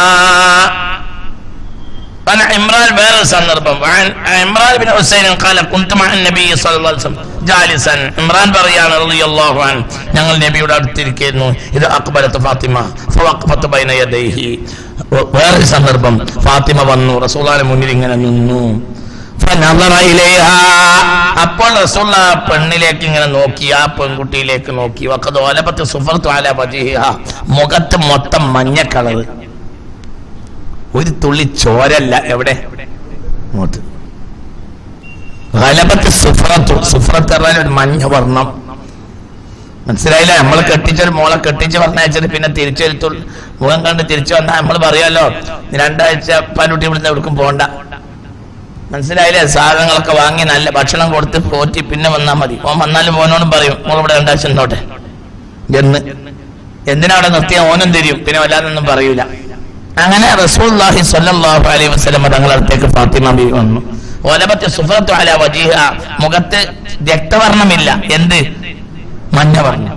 عن عمران بن سندربم وعن عمران بن حسين قال كنت مع النبي صلى الله عليه وسلم جالسا عمران بريان رضي الله عنه ഞങ്ങൾ നബിയുടെ അടുത്തിരിക്കുന്നു ഇത് അക്ബരത്ത് ഫാത്തിമ ഫവഖഫത്ത് ബൈന യദൈഹി വേറെ സന്ദർഭം ഫാത്തിമ വന്നു റസൂലാന്റെ മുന്നിൽ ഇങ്ങനെ നിന്നു ഫനളറ ഇലൈഹാ. അപ്പോൾ റസൂൽ ആ പെണ്ണിലേക്ക് ഇങ്ങനെ നോക്കി ആ പെൺകുട്ടിയിലേക്ക് നോക്കി വഖദ് വലബത്ത് സുഫർതു അല വജിഹിഹ മുഖത്ത് മൊത്തം മഞ്ഞ കളർ ഒരു തുള്ളി ചോരല്ല എവിടെ ഇങ്ങോട്ട് ഗലബത്ത് സുഫ്രത്തു സുഫ്രത്ത് പറഞ്ഞാൽ ഒരു മഞ്ഞ വർണ്ണം മനസ്സിലായില്ല നമ്മൾ കെട്ടിച്ചൊരു മോളെ കെട്ടിച്ച് പറഞ്ഞയച്ചിട്ട് പിന്നെ തിരിച്ചൊരു തുള്ളി മുഖം കണ്ട് തിരിച്ചു വന്നാൽ നമ്മൾ പറയാലോ രണ്ടാഴ്ച പാലുട്ടി ഇവിടുന്ന് എവിടേക്കും പോണ്ട മനസ്സിലായില്ലേ സാധനങ്ങളൊക്കെ വാങ്ങി നല്ല ഭക്ഷണം കൊടുത്ത് പോറ്റി പിന്നെ വന്നാൽ മതി ഓൻ വന്നാലും മോനോടും പറയും മോൾ ഇവിടെ രണ്ടാഴ്ച നിന്നോട്ടെ എന്ന് എന്തിനാ അവിടെ നിർത്തിയ ഓനും തരും പിന്നെ വല്ലാതൊന്നും പറയൂല അങ്ങനെ റസൂൽഹി സ്വല്ലല്ലാഹു അലൈഹി വസല്ലം തങ്ങളുടെ അടുത്തേക്ക് ഫാത്തിമ ബി വന്നു ഓലപത്തെ സുഫറത്തു അല വജീഹ മുഖത്ത് രക്തവർണ്ണമില്ല എന്ത് മഞ്ഞ വർണ്ണം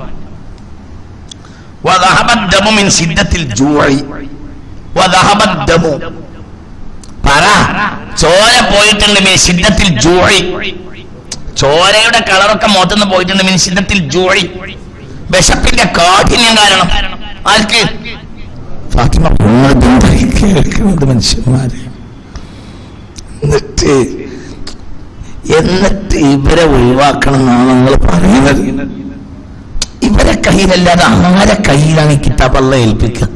وذهب الدم من شدة الجوع وذهب الدم പറ ചോര പോയിട്ടുണ്ട് മീൻ ശിദ്ധത്തിൽ ജൂഴി ചോരയുടെ കളറൊക്കെ മുഖത്തുനിന്ന് പോയിട്ടുണ്ട് മീൻ ശിദ്ധത്തിൽ ജൂഴി വിശപ്പിന്റെ കാഠിന്യം കാരണം ആർക്ക് ഫാത്തിമ പുണ്യബന്ധമായി കേൾക്കുന്നത് മനുഷ്യന്മാരെ എന്നിട്ട് എന്നിട്ട് ഇവരെ ഒഴിവാക്കണം എന്നാണ് നിങ്ങൾ പറയുന്നത് ഇവരെ കയ്യിലല്ലാതെ ആരെ കയ്യിലാണ് ഈ കിതാബല്ല ഏൽപ്പിക്കുക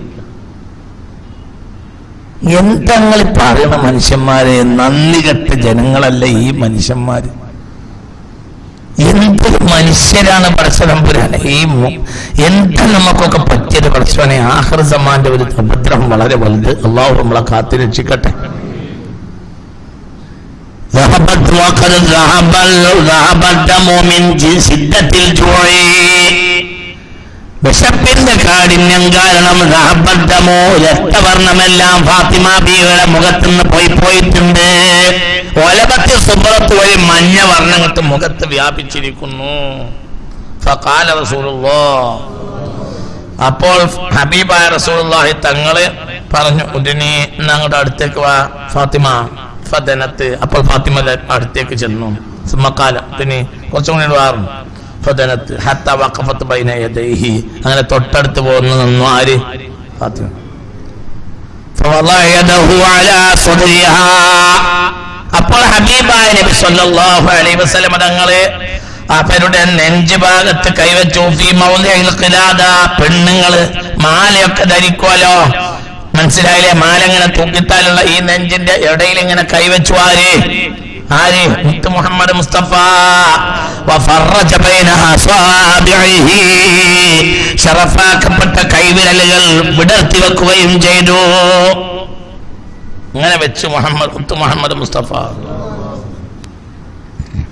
എന്തങ്ങൾ പറയണ മനുഷ്യന്മാരെ നന്ദി കെട്ട ജനങ്ങളല്ല ഈ മനുഷ്യന്മാര് എന്തൊരു മനുഷ്യരാണ് പടച്ചതമ്പുരാനെ ഈ മു- എന്താ നമുക്കൊക്കെ പറ്റിയത് പടച്ചവനെ ആഹ്റസമാന്റെ ഒരു ഉപദ്രവം വളരെ വലുത് അള്ളാഹു നമ്മളെ കാത്തു രക്ഷിക്കട്ടെ ذهبت وقد ذهب ال- ذهب الدم من جنس شدة الجوع വിശപ്പിന്റെ കാഠിന്യം കാരണം ദഹബദ്ധമോ രക്തവർണ്ണമെല്ലാം ഫാത്തിമ ബീവിയുടെ മുഖത്തുനിന്ന് പോയി പോയിട്ടുണ്ട് ഒലപത്തി സുബ്രത്ത് വഴി മഞ്ഞ വർണ്ണങ്ങട്ട് മുഖത്ത് വ്യാപിച്ചിരിക്കുന്നു ഫഖാല റസൂലുള്ളാഹ് അപ്പോൾ ഹബീബായ റസൂലുള്ളാഹി തങ്ങള് പറഞ്ഞു ഉടനെ ഞങ്ങളുടെ അടുത്തേക്ക് വാ ഫാത്തിമ ഫദനത്ത് അപ്പോൾ ഫാത്തിമ അടുത്തേക്ക് ചെന്നു സുമ്മക്കാല പിന്നെ കുറച്ചും കൂടി വാറും ഫദനത്ത് ഹത്ത വഖഫത്ത് ബൈന യദൈഹി അങ്ങനെ തൊട്ടടുത്ത് പോകുന്നു നിന്നു ആര് ഫാത്തിമ فوضع يده على صدرها അപ്പോൾ ഹബീബായ നബി സല്ലല്ലാഹു അലൈഹി വസല്ലം തങ്ങളെ അവരുടെ നെഞ്ച് ഭാഗത്ത് കൈവച്ചു ഫീ മൗദിഇൽ ഖിലാദ പെണ്ണുങ്ങള് മാലയൊക്കെ ധരിക്കുമല്ലോ മനസ്സിലായില്ലേ മാല ഇങ്ങനെ തൂക്കിത്താലുള്ള ഈ നെഞ്ചിന്റെ ഇടയിൽ ഇങ്ങനെ കൈവച്ചു ആര് ആര് മുത്ത് മുഹമ്മദ് മുസ്തഫ വഫറജ ബൈന അസ്വാബിഇഹി ഷറഫാക്കപ്പെട്ട കൈവിരലുകൾ വിടർത്തി വെക്കുകയും ചെയ്തു ഇങ്ങനെ വെച്ച് മുഹമ്മദ് മുത്ത് മുഹമ്മദ് മുസ്തഫ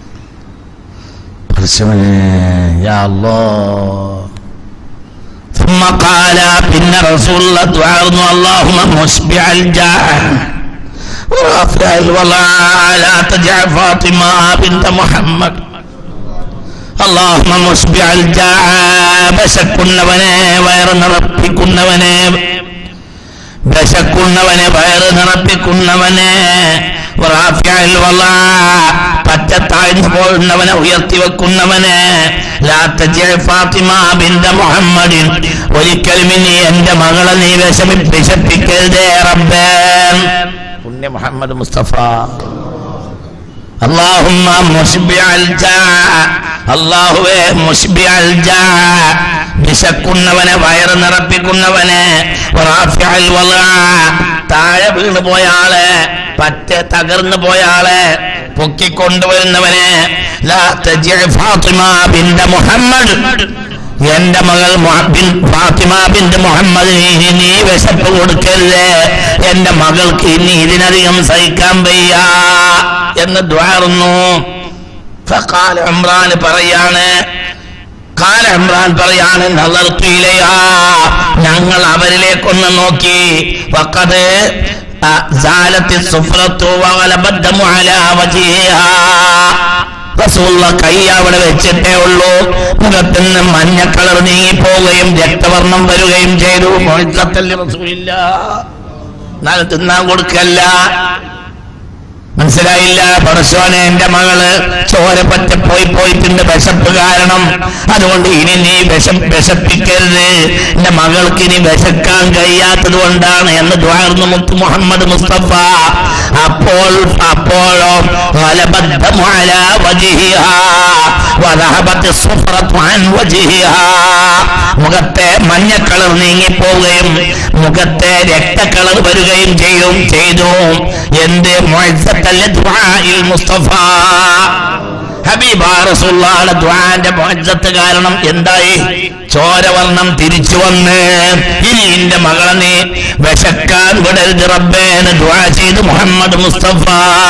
പരസ്യമേ യാ അല്ലാഹ് ثم ثم قال بن رسول الله دعاء اللهم مشبع الجاع ورافع الولاء لا تجع فاطمة بنت محمد اللهم مشبع الجاع ബശക്കുന്നവനെ വയറ് നിറപ്പിക്കുന്നവനെ ബശക്കുന്നവനെ വയറ് നിറപ്പിക്കുന്നവനെ റാഫിഅൽ വലാ, പറ്റ താഴ്ന്നു പോകുന്നവനെ ഉയർത്തി വെക്കുന്നവനെ ലാ തജിഅ ഫാത്തിമ ബിന്ത മുഹമ്മദിൻ ഒരിക്കലും ഇനി എന്റെ മകളെ നീ വിഷമി വിശപ്പിക്കരുതേ റബ്ബേ പുണ്യ മുഹമ്മദ് മുസ്തഫ اللهم مشبع الجاع അള്ളാഹുവേ മുഷ്ബിഅൽ ജാ വിശക്കുന്നവനെ വയറ് നിറപ്പിക്കുന്നവനെ റാഫിഅൽ വലാ, താഴെ വീണ് പോയ ആളെ പറ്റ തകർന്നു പോയ ആളെ പൊക്കിക്കൊണ്ടുവരുന്നവനെ ലാ തജിഅ ഫാത്തിമ ബിന്ത മുഹമ്മദ് എന്റെ മകൾ മുഹ- ബിൻ- ഫാത്തിമ ബിന്ത് മുഹമ്മദിന് ഇനി നീ വിശപ്പ് കൊടുക്കരുത് എന്റെ മകൾക്ക് ഇനി ഇതിനധികം സഹിക്കാൻ വയ്യ എന്ന് ദ്വാറുന്നു ഫഖാല ഇമ്രാൻ പറയാണ് കാല ഇമ്രാൻ പറയാണ് നളർത്തിയിലയാ ഞങ്ങൾ അവരിലേക്കൊന്ന് നോക്കി വക്കത് ജാലത്തി സുഫ്രത്തു വഗലബദ്ദമു അലാ വജിഹിഹാ റസൂള്ള കൈ അവിടെ വെച്ചിട്ടേ ഉള്ളൂ മുഖത്ത് നിന്ന് മഞ്ഞ കളർ നീങ്ങിപ്പോവുകയും രക്തവർണം വരികയും ചെയ്തു മൊഴിക്കത്തല്ലേ റസൂലില്ല എന്നാൽ തിന്നാൻ കൊടുക്കല്ല മനസ്സിലായില്ല പടശോനെ എന്റെ മകള് ചോര പറ്റ പോയി പോയിട്ടുണ്ട് വിശപ്പ് കാരണം അതുകൊണ്ട് ഇനി നീ വിഷം വിശപ്പിക്കരുത് എന്റെ മകൾക്ക് ഇനി വിശക്കാൻ കഴിയാത്തത് കൊണ്ടാണ് എന്ന് ദ്വാർന്നു മുത്ത് മുഹമ്മദ് മുസ്തഫ അപ്പോൾ അപ്പോഴോ غلبت على وجهها وذهبت الصفرة عن وجهها മുഖത്തെ മഞ്ഞ കളർ നീങ്ങിപ്പോവുകയും മുഖത്തെ രക്തക്കളർ വരികയും ചെയ്യും ചെയ്തു എന്ത് മുഅസ്സത്തല്ലേ ദുആഇൽ മുസ്തഫ ഹബീബ റസൂലുള്ളാഹിയുടെ ദുആന്റെ മുഅസ്സത്ത് കാരണം എന്തായി ചോരവർണ്ണം തിരിച്ചു വന്ന് ഇനി എന്റെ മകളെ നീ വിശക്കാൻ വിടരുത് റബ്ബേ എന്ന് ദുആ ചെയ്ത് മുഹമ്മദ് മുസ്തഫ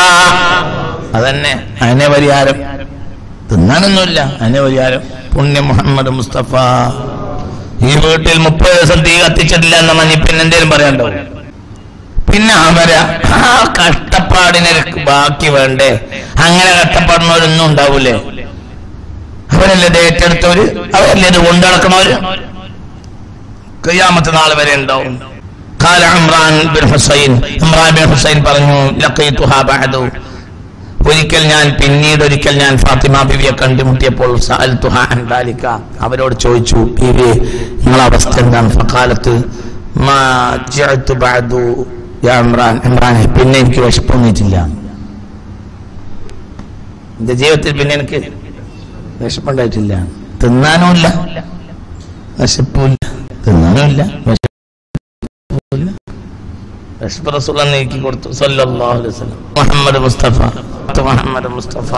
അതന്നെ അതിനെ പരിഹാരം തിന്നാനൊന്നുമില്ല അതിനെ പരിഹാരം പുണ്യ മുഹമ്മദ് മുസ്തഫ ഈ വീട്ടിൽ മുപ്പത് ദിവസം തീ കത്തിച്ചിട്ടില്ല എന്ന് മഞ്ഞ പിന്നെ എന്തേലും പറയണ്ടോ പിന്നെ അവര് ആ കഷ്ടപ്പാടിന് ബാക്കി വേണ്ടേ അങ്ങനെ കഷ്ടപ്പെടുന്നവരൊന്നും ഉണ്ടാവൂലേ അവരല്ലേ ഇത് ഏറ്റെടുത്തവര് അവരല്ലേ ഇത് കൊണ്ടു നടക്കണവര് കയ്യാമത്തെ നാൾ വരെ ഉണ്ടാവും قال عمران بن حسين عمران بن حسين പറഞ്ഞു ലഖീതുഹാ ബഅദു ഒരിക്കൽ ഞാൻ പിന്നീട് ഒരിക്കൽ ഞാൻ ഫാത്തിമ ബിവിയെ കണ്ടുമുട്ടിയപ്പോൾ സഅൽതുഹാ അൻ ദാലിക അവരോട് ചോദിച്ചു ബിവി നിങ്ങളെ അവസ്ഥ എന്താണ് ഫഖാലത്ത് മാ ജഅതു ബഅദു യാ ഇമ്രാൻ ഇമ്രാനെ പിന്നെ എനിക്ക് വിശപ്പൊന്നിട്ടില്ല എന്റെ ജീവിതത്തിൽ പിന്നെ എനിക്ക് വിശപ്പുണ്ടായിട്ടില്ല തിന്നാനുമില്ല വിശപ്പുമില്ല തിന്നാനുമില്ല വിശപ്പുമില്ല വിശപ്പ് റസൂൽ നീക്കി കൊടുത്തു സല്ലല്ലാഹു അലൈഹി വസല്ലം മുഹമ്മദ് മുസ്തഫ മുഹമ്മദ് മുസ്തഫ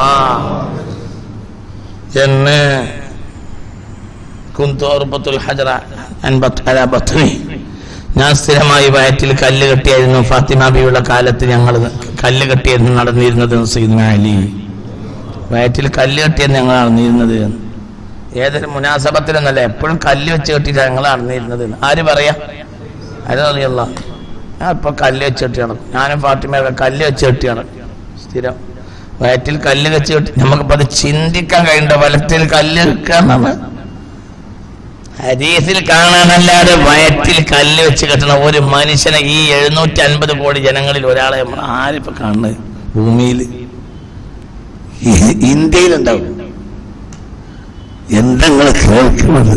എന്ന് കുന്തു അർബത്തുൽ ഹജറ അൻ ബത്ത് അലാ ബത്നി ഞാൻ സ്ഥിരമായി വയറ്റിൽ കല്ല് കെട്ടിയായിരുന്നു ഫാത്തിമ ബിയുടെ കാലത്ത് ഞങ്ങൾ കല്ല് കെട്ടിയായിരുന്നു നടന്നിരുന്നത് സീദ് അലി വയറ്റിൽ കല്ല് കെട്ടിയെന്ന് ഞങ്ങൾ നടന്നിരുന്നത് ഏതൊരു മുനാസബത്തിലൊന്നല്ല എപ്പോഴും കല്ല് വെച്ച് കെട്ടിയിട്ട് ഞങ്ങൾ നടന്നിരുന്നത് ആര് പറയാ അതറിയല്ല ഞാൻ ഇപ്പൊ കല്ല് വെച്ച് കെട്ടി നടക്കും ഞാനും ഫാത്തിമയൊക്കെ കല്ല് വെച്ച് കെട്ടി നടക്കും സ്ഥിരം വയറ്റിൽ കല്ല് വെച്ച് കെട്ടി നമുക്കിപ്പോ അത് ചിന്തിക്കാൻ കഴിയണ്ട വലത്തിൽ കല്ല് വെക്കാന്നാണ് ഹദീസിൽ കാണാനല്ലാതെ വയറ്റിൽ കല്ല് വെച്ച് കെട്ടണ ഒരു മനുഷ്യനെ ഈ എഴുന്നൂറ്റി അൻപത് കോടി ജനങ്ങളിൽ ഒരാളെ നമ്മൾ ആരിപ്പോ കാണുന്നത് ഭൂമിയിൽ ഇന്ത്യയിലുണ്ടാവും എന്തെങ്ങൾ കേൾക്കുന്നത്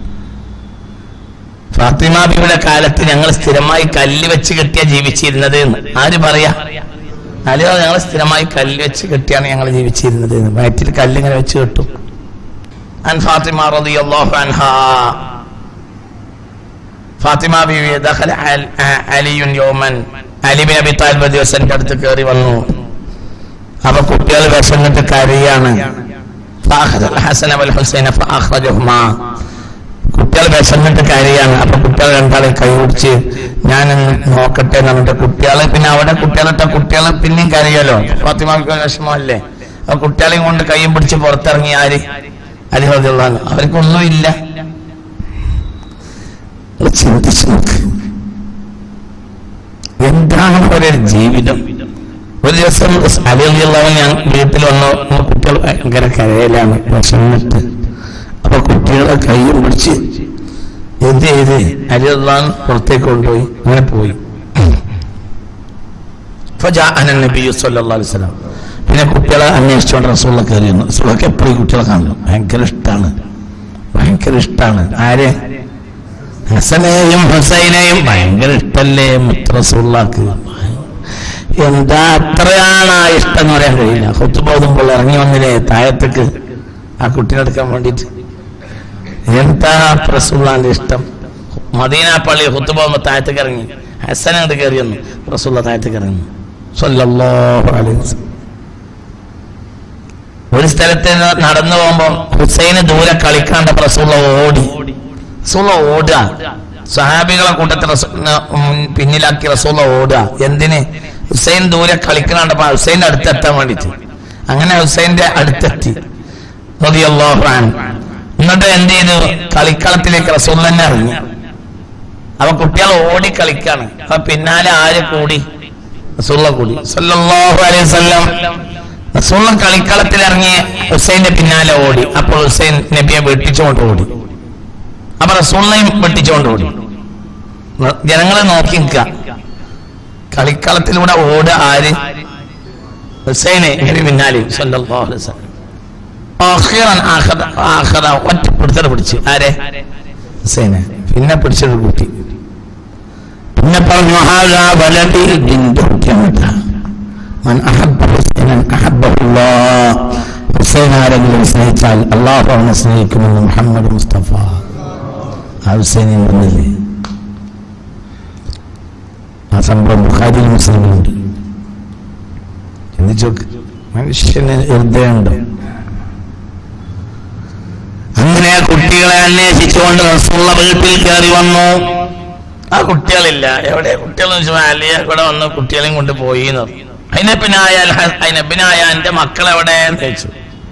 ഫാത്തിമ ബിയുടെ കാലത്ത് ഞങ്ങൾ സ്ഥിരമായി കല്ല് വെച്ച് കെട്ടിയ ജീവിച്ചിരുന്നത് എന്ന് ആര് പറയാ അല്ലയോ ഞങ്ങൾ സ്ഥിരമായി കല്ല് വെച്ച് കെട്ടിയാണ് ഞങ്ങൾ ജീവിച്ചിരുന്നത് എന്ന് വയറ്റിൽ കല്ല് ഇങ്ങനെ വെച്ച് കെട്ടും عن فاطمة رضي الله عنها ഫാത്തിമ ബീവി ദഖല അൽ- അ- അലിയുൻ യൗമൻ അലി ബിൻ അബി താലിബ് ഒരു ദിവസം എൻ്റെ അടുത്ത് കയറി വന്നു അപ്പൊ കുട്ടികൾ വിശന്നിട്ട് കരയാണ് فأخذ الحسن والحسين فأخرجهما കുട്ടികൾ വിശന്നിട്ട് കരയാണ് അപ്പൊ കുട്ടികൾ രണ്ടാളെ കൈ പിടിച്ച് ഞാനൊന്ന് നോക്കട്ടെ എന്ന് പറഞ്ഞിട്ട് കുട്ടികളെ പിന്നെ അവിടെ കുട്ടികളിട്ട കുട്ടികളെ പിന്നെയും കരയല്ലോ ഫാത്തിമാക്ക് വിഷമമല്ലേ അപ്പൊ കുട്ടികളെയും കൊണ്ട് കൈയും പിടിച്ച് പുറത്തിറങ്ങി ആര് അലിഹുള്ളാണ് അവർക്കൊന്നുമില്ല ഒന്ന് ചിന്തിച്ചു നോക്ക് എന്താണ് അവരുടെ ജീവിതം ഒരു ദിവസം അലിയുള്ളവൻ ഞാൻ വീട്ടിൽ വന്നു ആ കുട്ടികൾ ഭയങ്കര കരയിലാണ് വിഷമിട്ട് അപ്പൊ കുട്ടികളെ കൈയും പിടിച്ച് എന്ത് ചെയ്ത് അലിയുള്ളവൻ പുറത്തേക്ക് കൊണ്ടുപോയി അങ്ങനെ പോയി ഫജാഅന നബിയു സല്ലല്ലാഹു അലൈഹി വസല്ലം പിന്നെ കുട്ടികളെ അന്വേഷിച്ചുകൊണ്ട് റസൂള്ള കയറി വന്നു റസൂള്ളക്ക് എപ്പോഴും ഈ കുട്ടികളെ കാണുന്നു ഭയങ്കര ഇഷ്ടമാണ് ഭയങ്കര ഇഷ്ടമാണ് ആരെ ഹസനെയും ഹുസൈനെയും ഭയങ്കര ഇഷ്ടല്ലേ മുത്ത് റസൂള്ളാക്ക് എന്താ അത്രയാണ് ആ ഇഷ്ടം എന്ന് പറയാൻ കഴിയില്ല കൊത്തുബോധുമ്പോൾ ഇറങ്ങി വന്നില്ലേ താഴത്തേക്ക് ആ കുട്ടീനെ എടുക്കാൻ വേണ്ടിയിട്ട് എന്താ റസൂള്ളാന്റെ ഇഷ്ടം മദീന പള്ളി ഹുത്തുബോധുമ്പോൾ താഴത്തേക്ക് ഇറങ്ങി ഹസൻ അങ്ങോട്ട് കയറി വന്നു റസൂള്ള താഴത്തേക്ക് ഇറങ്ങി സല്ലല്ലാഹു അലൈഹി വസല്ലം ഒരു സ്ഥലത്ത് നടന്നു പോകുമ്പോ ഹുസൈന് ദൂരെ കളിക്കാണ്ട് റസൂള്ള ഓടി റസൂള്ള ഓടുക സഹാബികളെ കൂട്ടത്തിൽ റസൂ- ഉം, പിന്നിലാക്കി റസൂള്ള ഓടുക എന്തിന് ഹുസൈൻ ദൂരെ കളിക്കണണ്ടപ്പോ ഹുസൈന്റെ അടുത്തെത്താൻ വേണ്ടിട്ട് അങ്ങനെ ഹുസൈന്റെ അടുത്തെത്തി റളിയല്ലാഹു അൻഹു. എന്നിട്ട് എന്ത് ചെയ്തു കളിക്കളത്തിലേക്ക് റസൂൽ തന്നെ ഇറങ്ങി അപ്പൊ കുട്ടികൾ ഓടി കളിക്കാണ് അപ്പൊ പിന്നാലെ ആര് കൂടി റസൂള്ള കൂടി സല്ലല്ലാഹു അലൈഹി വസല്ലം റസൂള്ള കളിക്കളത്തിൽ ഇറങ്ങി ഹുസൈന്റെ പിന്നാലെ ഓടി അപ്പോൾ ഹുസൈൻ നബിയെ വെട്ടിച്ചുകൊണ്ട് ഓടി അപ്പൊ റസൂളിനെയും വെട്ടിച്ചുകൊണ്ട് ഓടി ജനങ്ങളെ നോക്കി നിൽക്കുക കളിക്കളത്തിലൂടെ ഓട് ആര് ഹുസൈനെ നബി പിന്നാലെ സല്ലല്ലാഹു അലൈഹി വസല്ലം ആഖിറൻ ആഖദ ആഖദ ഒറ്റ പിടുത്തം പിടിച്ച് ആരെ ഹുസൈനെ പിന്നെ പിടിച്ചൊരു കുട്ടി പിന്നെ പറഞ്ഞു ഹാദാ വലദി നിന്റെ കുട്ടിയാണ് മൻ അഹബ്ബ ഹുസൈനൻ അഹബ്ബഹുല്ലാഹ് ഹുസൈൻ ആരെങ്കിലും സ്നേഹിച്ചാൽ അള്ളാഹു അവനെ സ്നേഹിക്കുമെന്ന് മുഹമ്മദ് മുസ്തഫ ആ ഹുസൈനെ വന്നില്ലേ ആ സംഭവം ബുഖാരിയിൽ മുസ്ലിമിലുണ്ട് ചിന്തിച്ചോക്ക് മനുഷ്യന് ഹൃദയമുണ്ടോ അങ്ങനെ ആ കുട്ടികളെ അന്വേഷിച്ചുകൊണ്ട് റസൂള്ള വീട്ടിൽ കയറി വന്നു ആ കുട്ടികളില്ല എവിടെ കുട്ടികൾ അലിയ ഇവിടെ വന്ന് കുട്ടികളെയും കൊണ്ട് പോയി എന്ന് പറഞ്ഞു. അതിനെ പിന്നെ ആയാൽ അതിനെ പിന്നെ ആയ എന്റെ മക്കൾ എവിടെ എന്ന് ചോദിച്ചു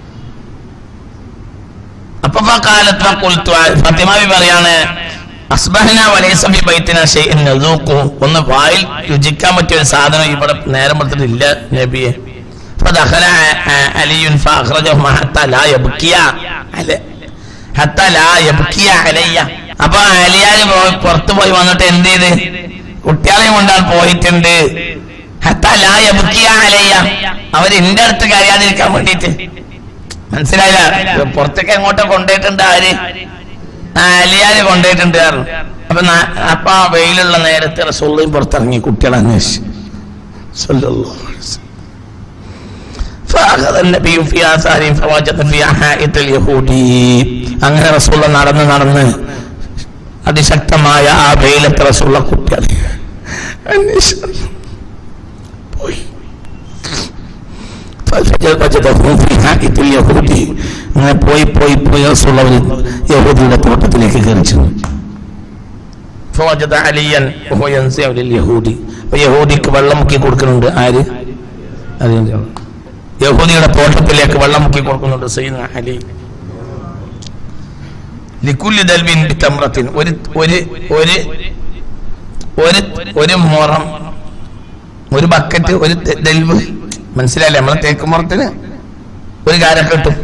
അപ്പൊ ആ കാലത്ത് കുൽത്തു ഫത്തിമാവി പറയാണ് അസ്ബഹന വലൈസബി ബൈത്തിന ഷൈഇൻ നദൂഖു ഒന്ന് വായിൽ രുചിക്കാൻ പറ്റിയ ഒരു സാധനം ഇവിടെ നേരം എടുത്തിട്ടില്ല നബിയെ فدخل علي فأخرجه حتى لا يبكي عليه حتى لا يبكي علي അപ്പൊ അലിയാര് പോയി പുറത്തു പോയി വന്നിട്ട് എന്ത് ചെയ്ത് കുട്ടികളെയും കൊണ്ടാണ് പോയിട്ടുണ്ട് ഹത്താ ലാ യബ്കിയ അലയ്യ അവർ എന്റെ അടുത്ത് കരയാതിരിക്കാൻ വേണ്ടിയിട്ട് മനസ്സിലായില്ല പുറത്തേക്ക് എങ്ങോട്ടോ കൊണ്ടുപോയിട്ടുണ്ട് ആര് ആ അലിയാര് കൊണ്ടുപോയിട്ടുണ്ട് പറഞ്ഞു അപ്പൊ നാ- അപ്പൊ ആ വെയിലുള്ള നേരത്തെ റസൂള്ളയും പുറത്തിറങ്ങി കുട്ടികളെ അന്വേഷിച്ചു സല്ലല്ലാഹു അലൈഹി വസല്ലം. فأخذ النبي في آثارهم فوجد في حائط اليهودي അങ്ങനെ റസൂള്ള നടന്ന് നടന്ന് അതിശക്തമായ ആ വെയിലത്ത് റസൂള്ള കുട്ടികളെ അന്വേഷിച്ചു പോയി فوجده في حائط اليهودي അങ്ങനെ പോയി പോയി പോയി റസൂള്ള ഒരു യഹൂദിയുടെ തോട്ടത്തിലേക്ക് കയറി ചെന്നു فوجد عليا وهو ينزع لليهودي അപ്പൊ യഹൂദിക്ക് വെള്ളം മുക്കി കൊടുക്കുന്നുണ്ട് ആര് അതിന്റെ യഹൂദിയുടെ തോട്ടത്തിലേക്ക് വെള്ളം മുക്കി കൊടുക്കുന്നുണ്ട് സയ്യിദ് അലി ലിക്കുല്ലി ദൽബിൻ ബിതംറത്തിൻ ഒരു ഒരു ഒരു ഒരു ഒരു മുറം ഒരു ബക്കറ്റ് ഒരു ദ- ദൽബ് മനസ്സിലായില്ലേ നമ്മളെ തേക്ക് മുറത്തിന് ഒരു കാരൊക്കെ കിട്ടും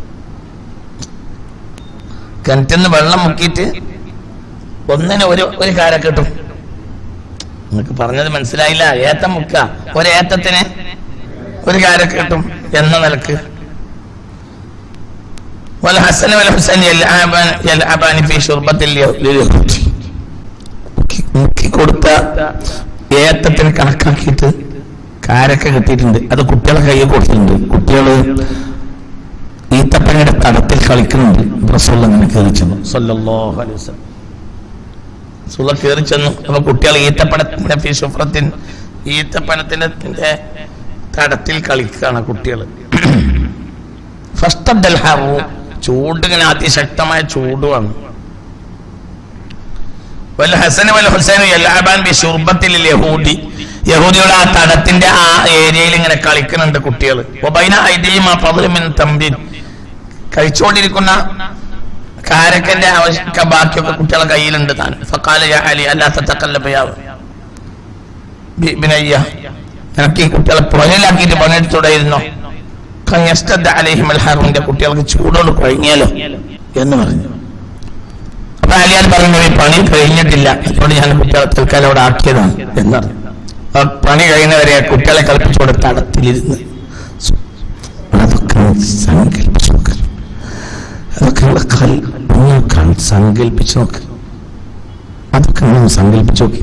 കിണറ്റിന്ന് വെള്ളം മുക്കിയിട്ട് ഒന്നിന് ഒരു ഒരു കാരൊക്കെ കിട്ടും നിങ്ങൾക്ക് പറഞ്ഞത് മനസ്സിലായില്ല ഏത്തം മുക്ക ഒരു ഏത്തത്തിന് ഒരു കാരൊക്കെ കിട്ടും എന്ന നിലക്ക് والحسن والحسين يلعبان يلعبان في شربة اليهود മുക്കി കൊടുത്ത ഏത്തത്തിന് കണക്കാക്കിയിട്ട് കാരൊക്കെ കിട്ടിയിട്ടുണ്ട് അത് കുട്ടികളെ കയ്യിൽ കൊടുത്തിട്ടുണ്ട് കുട്ടികള് ഈത്തപ്പനയുടെ തടത്തിൽ കളിക്കുന്നുണ്ട് റസൂൽ അങ്ങനെ കയറി ചെന്നു സല്ലല്ലാഹു അലൈഹി വസല്ലം സുള്ള കയറി ചെന്നു അപ്പൊ കുട്ടികൾ ഈത്തപ്പനത്തിന്റെ ഫി ശുഫ്രത്തിൻ ഈത്തപ്പനത്തിന്റെ തടത്തിൽ കളിക്കുകയാണ് കുട്ടികൾ ഫസ്റ്റ് ഹറു ചൂട് ഇങ്ങനെ അതിശക്തമായ ചൂടുമാണ് വൽ ഹസൻ വൽ ഹുസൈൻ യൽഅബാൻ ബി ശുർബത്തിൽ യഹൂദി യഹൂദിയുടെ ആ തടത്തിന്റെ ആ ഏരിയയിൽ ഇങ്ങനെ കളിക്കുന്നുണ്ട് കുട്ടികൾ വബൈന ഐദിയും ആ പതിലും തമ്പിൻ കഴിച്ചുകൊണ്ടിരിക്കുന്ന കാരക്കന്റെ ആവശ്യ ബാക്കിയൊക്കെ കുട്ടികളെ കയ്യിലുണ്ട് താൻ ഫക്കാല യാ അലി അല്ലാത്ത തക്കല്ലപ്പയാവ് ബിനയ്യ എനിക്ക് ഈ കുട്ടികളെ പുഴയിലാക്കിയിട്ട് പണിയെടുത്തൂടായിരുന്നോ അലഹിമൽഹാറിന്റെ കുട്ടികൾക്ക് ചൂടോട് കഴിഞ്ഞാലോ എന്ന് പറഞ്ഞു അപ്പൊ അലിയാൻ പറഞ്ഞു ഈ പണി കഴിഞ്ഞിട്ടില്ല അതുകൊണ്ട് ഞാൻ കുട്ടികളെ തൽക്കാലം അവിടെ ആക്കിയതാണ് എന്നറിഞ്ഞു ആ പണി കഴിയുന്നവരെ ആ കുട്ടികളെ കളിപ്പിച്ചുകൊണ്ട് തടത്തിലിരുന്ന് അതൊക്കെ സങ്കല്പിച്ചു നോക്ക് അതൊക്കെ ഉള്ള കൽ ഒന്ന് കൺ- സങ്കല്പിച്ചു നോക്ക് അതൊക്കെ ഒന്ന് സങ്കല്പിച്ചു നോക്കി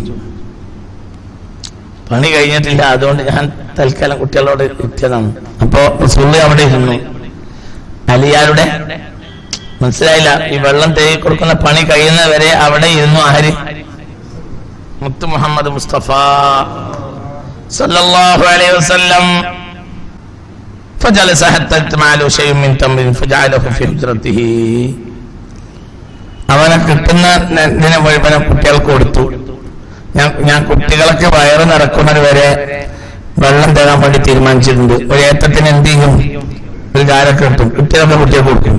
പണി കഴിഞ്ഞിട്ടില്ല അതുകൊണ്ട് ഞാൻ തൽക്കാലം കുട്ടികളോട് എത്തിയതാണ് അപ്പോ സുള്ളി അവിടെ ഇരുന്നു അലിയാരുടെ മനസ്സിലായില്ല ഈ വെള്ളം തേടി കൊടുക്കുന്ന പണി കഴിയുന്നവരെ അവിടെ ഇരുന്നു ആര് മുത്തു മുഹമ്മദ് മുസ്തഫ സല്ലല്ലാഹു അലൈഹി വസല്ലം فجلس حتى اجتمع له شيء من تمر فجعله في حجرته അവനെ കിട്ടുന്ന ന- ഇതിനെ മുഴുവനും കുട്ടികൾക്ക് കൊടുത്തു ഞാൻ ഞാൻ കുട്ടികളൊക്കെ വയറ് നിറക്കുന്നത് വരെ വെള്ളം തരാൻ വേണ്ടി തീരുമാനിച്ചിട്ടുണ്ട് ഒരു ഏത്തത്തിന് എന്ത് ചെയ്യും ഒരു കാരൊക്കെ കിട്ടും കുട്ടികളൊക്കെ കുട്ടികൾക്ക് കൊടുക്കും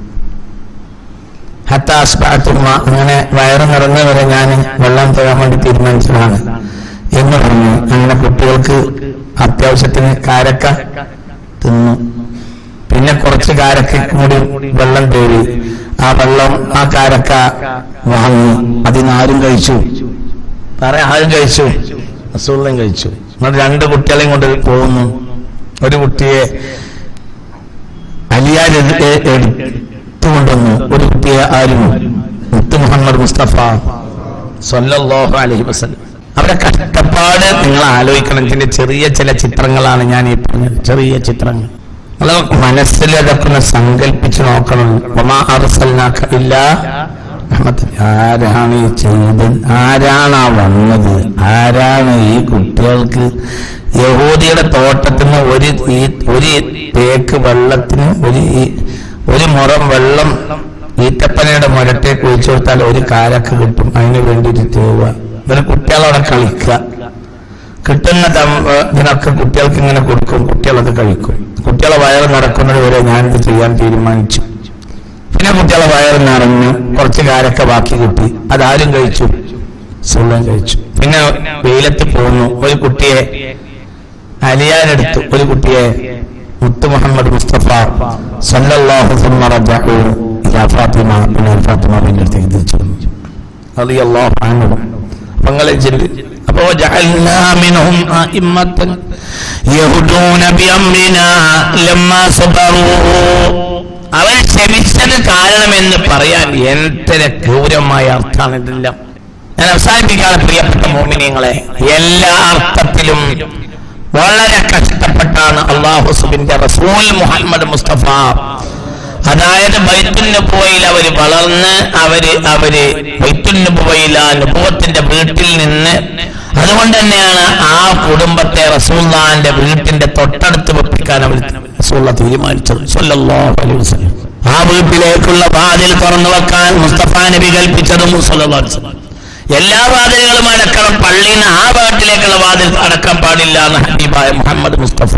ഹത്താസ്പാത്തുമ്മ അങ്ങനെ വയറ് നിറഞ്ഞവരെ ഞാൻ വെള്ളം തരാൻ വേണ്ടി തീരുമാനിച്ചതാണ് എന്ന് പറഞ്ഞു അങ്ങനെ കുട്ടികൾക്ക് അത്യാവശ്യത്തിന് കാരക്ക തിന്നു പിന്നെ കുറച്ച് കാരക്ക കൂടി വെള്ളം തേടി ആ വെള്ളം ആ കാരക്ക വാങ്ങി അതിന് ആരും കഴിച്ചു പറ ആരും കഴിച്ചു റസൂലും കഴിച്ചു എന്നിട്ട് രണ്ട് കുട്ടികളെയും കൊണ്ട് പോകുന്നു ഒരു കുട്ടിയെ അലിയാർ എടുത്തുകൊണ്ടുവന്നു ഒരു കുട്ടിയെ ആരും മുത്ത് മുഹമ്മദ് മുസ്തഫ സല്ലല്ലാഹു അലൈഹി വസല്ലം അവരെ കഷ്ടപ്പാട് നിങ്ങൾ ആലോചിക്കണം ഇതിന്റെ ചെറിയ ചില ചിത്രങ്ങളാണ് ഞാൻ ഈ പറഞ്ഞത് ചെറിയ ചിത്രങ്ങൾ നമ്മൾ മനസ്സിൽ അതൊക്കെ ഒന്ന് സങ്കല്പിച്ച് നോക്കണം വമാ അർസൽനാക ഇല്ലാ റഹ്മത്തൻ. ആരാണ് ഈ ചെയ്തത് ആരാണ് ആ വന്നത് ആരാണ് ഈ കുട്ടികൾക്ക് യഹൂദിയുടെ തോട്ടത്തിൽ നിന്ന് ഒരു ഈ ഒരു തേക്ക് വെള്ളത്തിന് ഒരു ഈ- ഒരു മുറം വെള്ളം ഈത്തപ്പനയുടെ മുരട്ടേക്ക് ഒഴിച്ചു കൊടുത്താൽ ഒരു കാലക്ക് കിട്ടും അതിന് വേണ്ടിയിട്ട് തേവുക ഇവര് കുട്ടികളോടെ കളിക്കുക കിട്ടുന്ന ദം- ഇതിനൊക്കെ കുട്ടികൾക്ക് ഇങ്ങനെ കൊടുക്കും കുട്ടികളത് കഴിക്കും കുട്ടികളെ വയറ് നടക്കുന്നത് വരെ ഞാനിത് ചെയ്യാൻ തീരുമാനിച്ചു പിന്നെ കുട്ടികളെ വയറ് നിറഞ്ഞു കുറച്ച് കാരൊക്കെ ബാക്കി കിട്ടി അതാരും കഴിച്ചു സുള്ളം കഴിച്ചു പിന്നെ വെയിലത്ത് പോന്നു ഒരു കുട്ടിയെ അലിയാനെടുത്തു ഒരു കുട്ടിയെ മുത്തു മുഹമ്മദ് മുസ്തഫ സല്ലല്ലാഹു സുമ്മ റജഅു ഇലാ ഫാത്തിമ പിന്നെ ഫാത്തിമ പിന്നെ അടുത്തേക്ക് തിരിച്ചു വന്നു റളിയല്ലാഹു അൻഹു പങ്ങളെ ചൊല്ലി അപ്പോ ജഅൽനാ മിൻഹും ആയിമ്മത്തൻ യഹ്ദൂന ബിഅംരിനാ ലമ്മാ സബറൂ അവർ ക്ഷമിച്ചത് കാരണമെന്ന് പറയാൻ എത്ര ഗൗരവമായ അർത്ഥമാണ് ഇതെല്ലാം ഞാൻ അവസാനിപ്പിക്കാതെ പ്രിയപ്പെട്ട മോമിനിയങ്ങളെ എല്ലാ അർത്ഥത്തിലും വളരെ കഷ്ടപ്പെട്ടാണ് അള്ളാഹു സുബിന്റെ റസൂൽ മുഹമ്മദ് മുസ്തഫ അതായത് ബൈത്തുന്നുബുവയിൽ അവർ വളർന്ന് അവര് അവര് ബൈത്തുന്നുബുവയിൽ ആ നുബുവത്തിന്റെ വീട്ടിൽ നിന്ന് അതുകൊണ്ട് തന്നെയാണ് ആ കുടുംബത്തെ റസൂല്ലാന്റെ വീട്ടിന്റെ തൊട്ടടുത്ത് വെപ്പിക്കാൻ അവർ റസൂള്ള തീരുമാനിച്ചത് സല്ലല്ലാഹു അലൈഹി വസല്ലം ആ വീട്ടിലേക്കുള്ള വാതിൽ തുറന്നു വെക്കാൻ മുസ്തഫ നബി കൽപ്പിച്ചതും സല്ലല്ലാഹു അലൈഹി വസല്ലം എല്ലാ വാതിലുകളും അടക്കണം പള്ളിയിൽ നിന്ന് ആ വീട്ടിലേക്കുള്ള വാതിൽ അടക്കാൻ പാടില്ല എന്ന് ഹബീബായ മുഹമ്മദ് മുസ്തഫ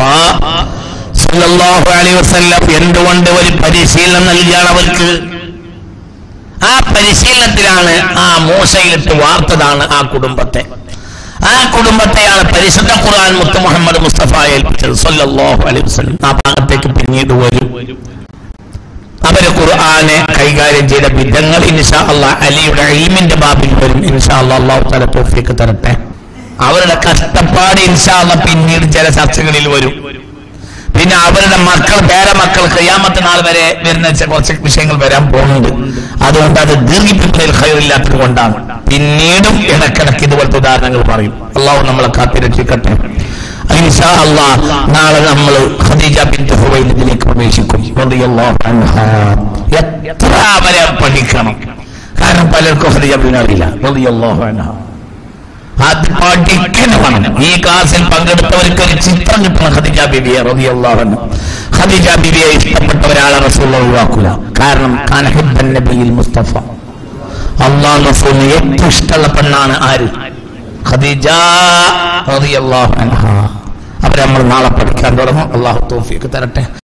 സല്ലല്ലാഹു അലൈഹി വസല്ലം എന്തുകൊണ്ട് ഒരു പരിശീലനം നൽകിയാണ് അവർക്ക് ആ പരിശീലനത്തിലാണ് ആ മൂസയിലിട്ട് വാർത്തതാണ് ആ കുടുംബത്തെ ആ കുടുംബത്തെയാണ് പരിശുദ്ധ ഖുർആൻ മുത്ത് മുഹമ്മദ് മുസ്തഫ ഏൽപ്പിച്ചത് സല്ലല്ലാഹു അലൈഹി വസല്ലം ആ ഭാഗത്തേക്ക് പിന്നീട് വരും അവര് ഖുർആനെ കൈകാര്യം ചെയ്ത വിധങ്ങൾ ഇൻഷാ അള്ളാ അലിയുടെ ഇൽമിന്റെ ബാബിൽ വരും ഇൻഷാ അള്ളാ അള്ളാഹു തല തോഫിക്ക് തരട്ടെ അവരുടെ കഷ്ടപ്പാട് ഇൻഷാ അള്ളാ പിന്നീട് ചില ചർച്ചകളിൽ വരും പിന്നെ അവരുടെ മക്കൾ പേരമക്കൾ കയ്യാമത്തെ നാൾ വരെ വരുന്ന ചെ- കുറച്ച് വിഷയങ്ങൾ വരാൻ പോകുന്നുണ്ട് അതുകൊണ്ട് അത് ദീർഘിപ്പിക്കുന്നതിൽ ഹൈറില്ലാത്തത് കൊണ്ടാണ് പിന്നീടും ഇടക്കിടക്ക് ഇതുപോലത്തെ ഉദാഹരണങ്ങൾ പറയും അള്ളാഹു നമ്മളെ കാത്തിരക്ഷിക്കട്ടെ ഇൻഷാ അള്ളാ നാളെ നമ്മൾ ഖദീജ ബിൻത് ഹുവൈലിദിലേക്ക് പ്രവേശിക്കും റളിയല്ലാഹു അൻഹാ. എത്ര അവരെ പഠിക്കണം കാരണം പലർക്കും ഖദീജ ബിൻ അറിയില്ല റളിയല്ലാഹു അൻഹാ. അത് പഠിക്കണം വേണം ഈ ക്ലാസ്സിൽ പങ്കെടുത്തവർക്ക് ഒരു ചിത്രം കിട്ടണം ഖദീജ ബിബിയെ റളിയല്ലാഹു അൻഹ ഖദീജ ബിബിയെ ഇഷ്ടപ്പെട്ട ഒരാളെ റസൂൽ ഒഴിവാക്കൂല കാരണം കാന ഹിബ്ബൻ നബിയിൽ മുസ്തഫ അള്ളാഹു റസൂലിന് ഏറ്റവും ഇഷ്ടമുള്ള പെണ്ണാണ് ആര് ഖദീജ റളിയല്ലാഹു അൻഹ അവരെ നമ്മൾ നാളെ പഠിക്കാൻ തുടങ്ങും അള്ളാഹു തോഫിക്ക് തരട്ടെ